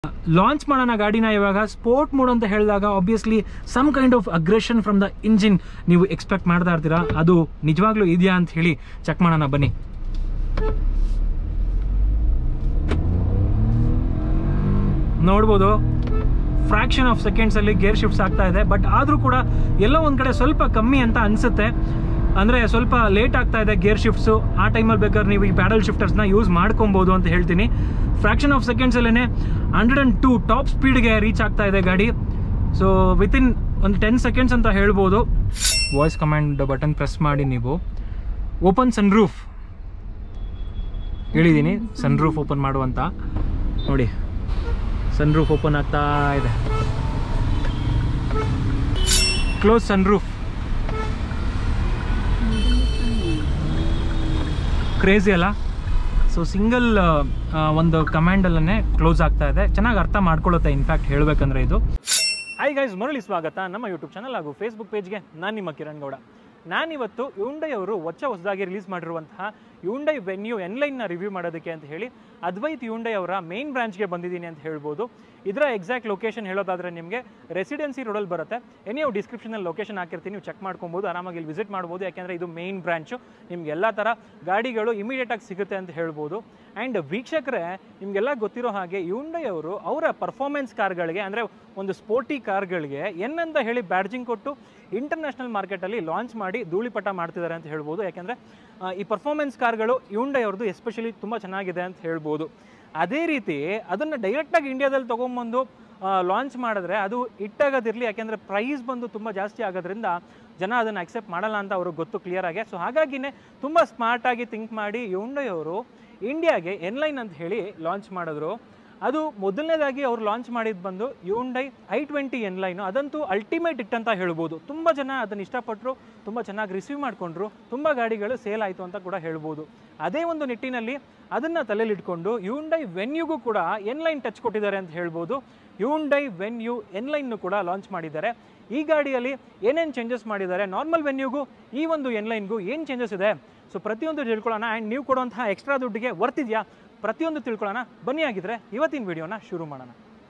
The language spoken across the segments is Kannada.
ಲಾಂಚ್ ಮಾಡೋಣ ಗಾಡಿನ ಇವಾಗ ಸ್ಪೋರ್ಟ್ ಮೋಡ್ ಅಂತ ಹೇಳಿದಾಗ obviously some kind of aggression from the engine ನೀವು ಎಕ್ಸ್ಪೆಕ್ಟ್ ಮಾಡ್ತಾ ಇರ್ತೀರಾ ಅದು ನಿಜವಾಗ್ಲೂ ಇದೆಯಾ ಅಂತ ಹೇಳಿ ಚೆಕ್ ಮಾಡೋಣ ಬನ್ನಿ ನೋಡ್ಬೋದು ಫ್ರಾಕ್ಷನ್ ಆಫ್ ಸೆಕೆಂಡ್ಸ್ ಅಲ್ಲಿ ಗೇರ್ ಶಿಫ್ಟ್ಸ್ ಆಗ್ತಾ ಇದೆ ಬಟ್ ಆದರೂ ಕೂಡ ಎಲ್ಲೋ ಒಂದು ಕಡೆ ಸ್ವಲ್ಪ ಕಮ್ಮಿ ಅಂತ ಅನ್ಸುತ್ತೆ ಅಂದರೆ ಸ್ವಲ್ಪ ಲೇಟ್ ಆಗ್ತಾ ಇದೆ ಗೇರ್ ಶಿಫ್ಟ್ಸು ಆ ಟೈಮಲ್ಲಿ ಬೇಕಾದ್ರೆ ನೀವು ಈ ಪ್ಯಾಡಲ್ ಶಿಫ್ಟರ್ಸ್ನ ಯೂಸ್ ಮಾಡ್ಕೊಬೋದು ಅಂತ ಹೇಳ್ತೀನಿ ಫ್ರಾಕ್ಷನ್ ಆಫ್ ಸೆಕೆಂಡ್ಸಲ್ಲೇ ಹಂಡ್ರೆಡ್ ಆ್ಯಂಡ್ ಟೂ ಟಾಪ್ ಸ್ಪೀಡ್ಗೆ ರೀಚ್ ಆಗ್ತಾ ಇದೆ ಗಾಡಿ ಸೊ ವಿತಿನ್ ಒಂದು ಟೆನ್ ಸೆಕೆಂಡ್ಸ್ ಅಂತ ಹೇಳ್ಬೋದು ವಾಯ್ಸ್ ಕಮಾಂಡ್ ಬಟನ್ ಪ್ರೆಸ್ ಮಾಡಿ ನೀವು ಓಪನ್ ಸನ್ ರೂಫ್ ಹೇಳಿದ್ದೀನಿ ಸನ್ ರೂಫ್ ಓಪನ್ ಮಾಡುವಂತ ನೋಡಿ ಸನ್ ರೂಫ್ ಓಪನ್ ಆಗ್ತಾ ಇದೆ ಕ್ಲೋಸ್ ಸನ್ ರೂಫ್ ಕ್ರೇಜಿ ಅಲ್ಲ ಸೊ ಸಿಂಗಲ್ ಒಂದು ಕಮಾಂಡಲ್ಲೇ ಕ್ಲೋಸ್ ಆಗ್ತಾ ಇದೆ ಚೆನ್ನಾಗಿ ಅರ್ಥ ಮಾಡ್ಕೊಳ್ಳುತ್ತೆ ಇನ್ಫ್ಯಾಕ್ಟ್ ಹೇಳಬೇಕಂದ್ರೆ ಇದು ಹಾಯ್ ಗೈಸ್ ಮರಳಿ ಸ್ವಾಗತ ನಮ್ಮ ಯೂಟ್ಯೂಬ್ ಚಾನಲ್ ಹಾಗೂ ಫೇಸ್ಬುಕ್ ಪೇಜ್ಗೆ ನಾನು ನಿಮ್ಮ ಕಿರಣ್ ಗೌಡ ನಾನಿವತ್ತು ಯುಂಡೈ ಅವರು ಹೊಚ್ಚ ಹೊಸದಾಗಿ ರಿಲೀಸ್ ಮಾಡಿರುವಂತಹ ಯುಂಡೈ ವೆನ್ಯೂ ಎನ್ಲೈನ್ನ ರಿವ್ಯೂ ಮಾಡೋದಕ್ಕೆ ಅಂತ ಹೇಳಿ ಅದ್ವೈತ್ ಯುಂಡೈ ಅವರ ಮೇನ್ ಬ್ರಾಂಚ್ಗೆ ಬಂದಿದ್ದೀನಿ ಅಂತ ಹೇಳ್ಬೋದು ಇದರ ಎಕ್ಸಾಕ್ಟ್ ಲೊಕೇಶನ್ ಹೇಳೋದಾದ್ರೆ ನಿಮಗೆ ರೆಸಿಡೆನ್ಸಿ ರೋಡಲ್ಲಿ ಬರುತ್ತೆ ಎನಿ ಡಿಸ್ಕ್ರಿಪ್ಷನಲ್ಲಿ ಲೊಕೇಶನ್ ಹಾಕಿರ್ತೀನಿ ನೀವು ಚೆಕ್ ಮಾಡ್ಕೊಬೋದು ಆರಾಮಾಗಿ ಇಲ್ಲಿ ವಿಸಿಟ್ ಮಾಡ್ಬೋದು ಯಾಕೆಂದರೆ ಇದು ಮೇನ್ ಬ್ರಾಂಚು ನಿಮ್ಗೆ ಎಲ್ಲ ಥರ ಗಾಡಿಗಳು ಇಮಿಡಿಯೇಟಾಗಿ ಸಿಗುತ್ತೆ ಅಂತ ಹೇಳ್ಬೋದು ಆ್ಯಂಡ್ ವೀಕ್ಷಕರೇ ನಿಮಗೆಲ್ಲ ಗೊತ್ತಿರೋ ಹಾಗೆ ಯುಂಡೈ ಅವರು ಅವರ ಪರ್ಫಾರ್ಮೆನ್ಸ್ ಕಾರ್ಗಳಿಗೆ ಅಂದರೆ ಒಂದು ಸ್ಪೋರ್ಟಿ ಕಾರ್ಗಳಿಗೆ ಎನ್ ಅಂತ ಹೇಳಿ ಬ್ಯಾಡ್ಜಿಂಗ್ ಕೊಟ್ಟು ಇಂಟರ್ನ್ಯಾಷನಲ್ ಮಾರ್ಕೆಟಲ್ಲಿ ಲಾಂಚ್ ಮಾಡಿ ಧೂಳಿಪಟ ಮಾಡ್ತಿದ್ದಾರೆ ಅಂತ ಹೇಳ್ಬೋದು ಯಾಕೆಂದರೆ ಈ ಪರ್ಫಾರ್ಮೆನ್ಸ್ ಕಾರ್ಗಳು ಯುಂಡೈ ಅವ್ರದ್ದು ಎಸ್ಪೆಷಲಿ ತುಂಬ ಚೆನ್ನಾಗಿದೆ ಅಂತ ಹೇಳ್ಬೋದು ಅದೇ ರೀತಿ ಅದನ್ನು ಡೈರೆಕ್ಟಾಗಿ ಇಂಡಿಯಾದಲ್ಲಿ ತೊಗೊಂಬಂದು ಲಾಂಚ್ ಮಾಡಿದ್ರೆ ಅದು ಇಟ್ಟಾಗೋದಿರಲಿ ಯಾಕೆಂದರೆ ಪ್ರೈಸ್ ಬಂದು ತುಂಬ ಜಾಸ್ತಿ ಆಗೋದ್ರಿಂದ ಜನ ಅದನ್ನು ಅಕ್ಸೆಪ್ಟ್ ಮಾಡಲ್ಲ ಅಂತ ಅವ್ರಿಗೆ ಗೊತ್ತು ಕ್ಲಿಯರ್ ಆಗಿ ಸೊ ಹಾಗಾಗಿನೇ ತುಂಬ ಸ್ಮಾರ್ಟಾಗಿ ಥಿಂಕ್ ಮಾಡಿ ಯುಂಡೈ ಅವರು ಇಂಡಿಯಾಗೆ ಎನ್ಲೈನ್ ಅಂತ ಹೇಳಿ ಲಾಂಚ್ ಮಾಡಿದ್ರು ಅದು ಮೊದಲನೇದಾಗಿ ಅವ್ರು ಲಾಂಚ್ ಮಾಡಿದ್ದು ಬಂದು Hyundai i twenty N line ಅದಂತೂ ಅಲ್ಟಿಮೇಟ್ ಇಟ್ ಅಂತ ಹೇಳ್ಬೋದು ತುಂಬ ಜನ ಅದನ್ನು ಇಷ್ಟಪಟ್ಟರು ತುಂಬ ಚೆನ್ನಾಗಿ ರಿಸೀವ್ ಮಾಡಿಕೊಂಡ್ರು ತುಂಬ ಗಾಡಿಗಳು ಸೇಲ್ ಆಯಿತು ಅಂತ ಕೂಡ ಹೇಳ್ಬೋದು ಅದೇ ಒಂದು ನಿಟ್ಟಿನಲ್ಲಿ ಅದನ್ನು ತಲೆಯಲ್ಲಿಟ್ಕೊಂಡು ಯುಂಡೈ ವೆನ್ಯೂಗೂ ಕೂಡ ಎನ್ ಲೈನ್ ಟಚ್ ಕೊಟ್ಟಿದ್ದಾರೆ ಅಂತ ಹೇಳ್ಬೋದು ಯುಂಡೈ ವೆನ್ಯೂ ಎನ್ ಲೈನ್ನು ಕೂಡ ಲಾಂಚ್ ಮಾಡಿದ್ದಾರೆ ಈ ಗಾಡಿಯಲ್ಲಿ ಏನೇನು ಚೇಂಜಸ್ ಮಾಡಿದ್ದಾರೆ ನಾರ್ಮಲ್ ವೆನ್ಯೂಗೂ ಈ ಒಂದು ಎನ್ ಲೈನ್ಗೂ ಏನು ಚೇಂಜಸ್ ಇದೆ ಸೊ ಪ್ರತಿಯೊಂದು ತಿಳ್ಕೊಳ್ಳೋಣ ಆ್ಯಂಡ್ ನೀವು ಕೊಡುವಂತಹ ಎಕ್ಸ್ಟ್ರಾ ದುಡ್ಡಿಗೆ ವರ್ತಿದೆಯಾ ಪ್ರತಿಯೊಂದು ತಿಳ್ಕೊಳ್ಳೋಣ ಬನ್ನಿ ಆಗಿದ್ರೆ ಇವತ್ತಿನ ವಿಡಿಯೋನ ಶುರು ಮಾಡೋಣ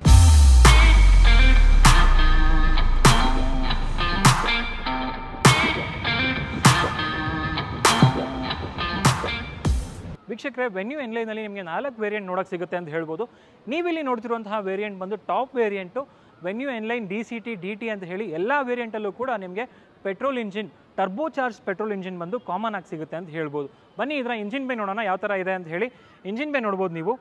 ವೀಕ್ಷಕರೇ ವೆನ್ಯೂ ಎನ್ಲೈನಲ್ಲಿ ನಿಮಗೆ ನಾಲ್ಕು ವೇರಿಯಂಟ್ ನೋಡೋಕೆ ಸಿಗುತ್ತೆ ಅಂತ ಹೇಳ್ಬೋದು ನೀವಿಲ್ಲಿ ನೋಡ್ತಿರುವಂತಹ ವೇರಿಯಂಟ್ ಬಂದು top variant Venue N line D C T D T ಅಂತ ಹೇಳಿ ಎಲ್ಲ ವೇರಿಯಂಟಲ್ಲೂ ಕೂಡ ನಿಮಗೆ petrol engine turbo charge petrol engine ಬಂದು ಕಾಮನ್ ಆಗಿ ಸಿಗುತ್ತೆ ಅಂತ ಹೇಳ್ಬೋದು ಬನ್ನಿ ಇದರ ಇಂಜಿನ್ ಬೇ ನೋಡೋಣ ಯಾವ ಥರ ಇದೆ ಅಂತ ಹೇಳಿ ಇಂಜಿನ್ ಬೇ ನೋಡ್ಬೋದು ನೀವು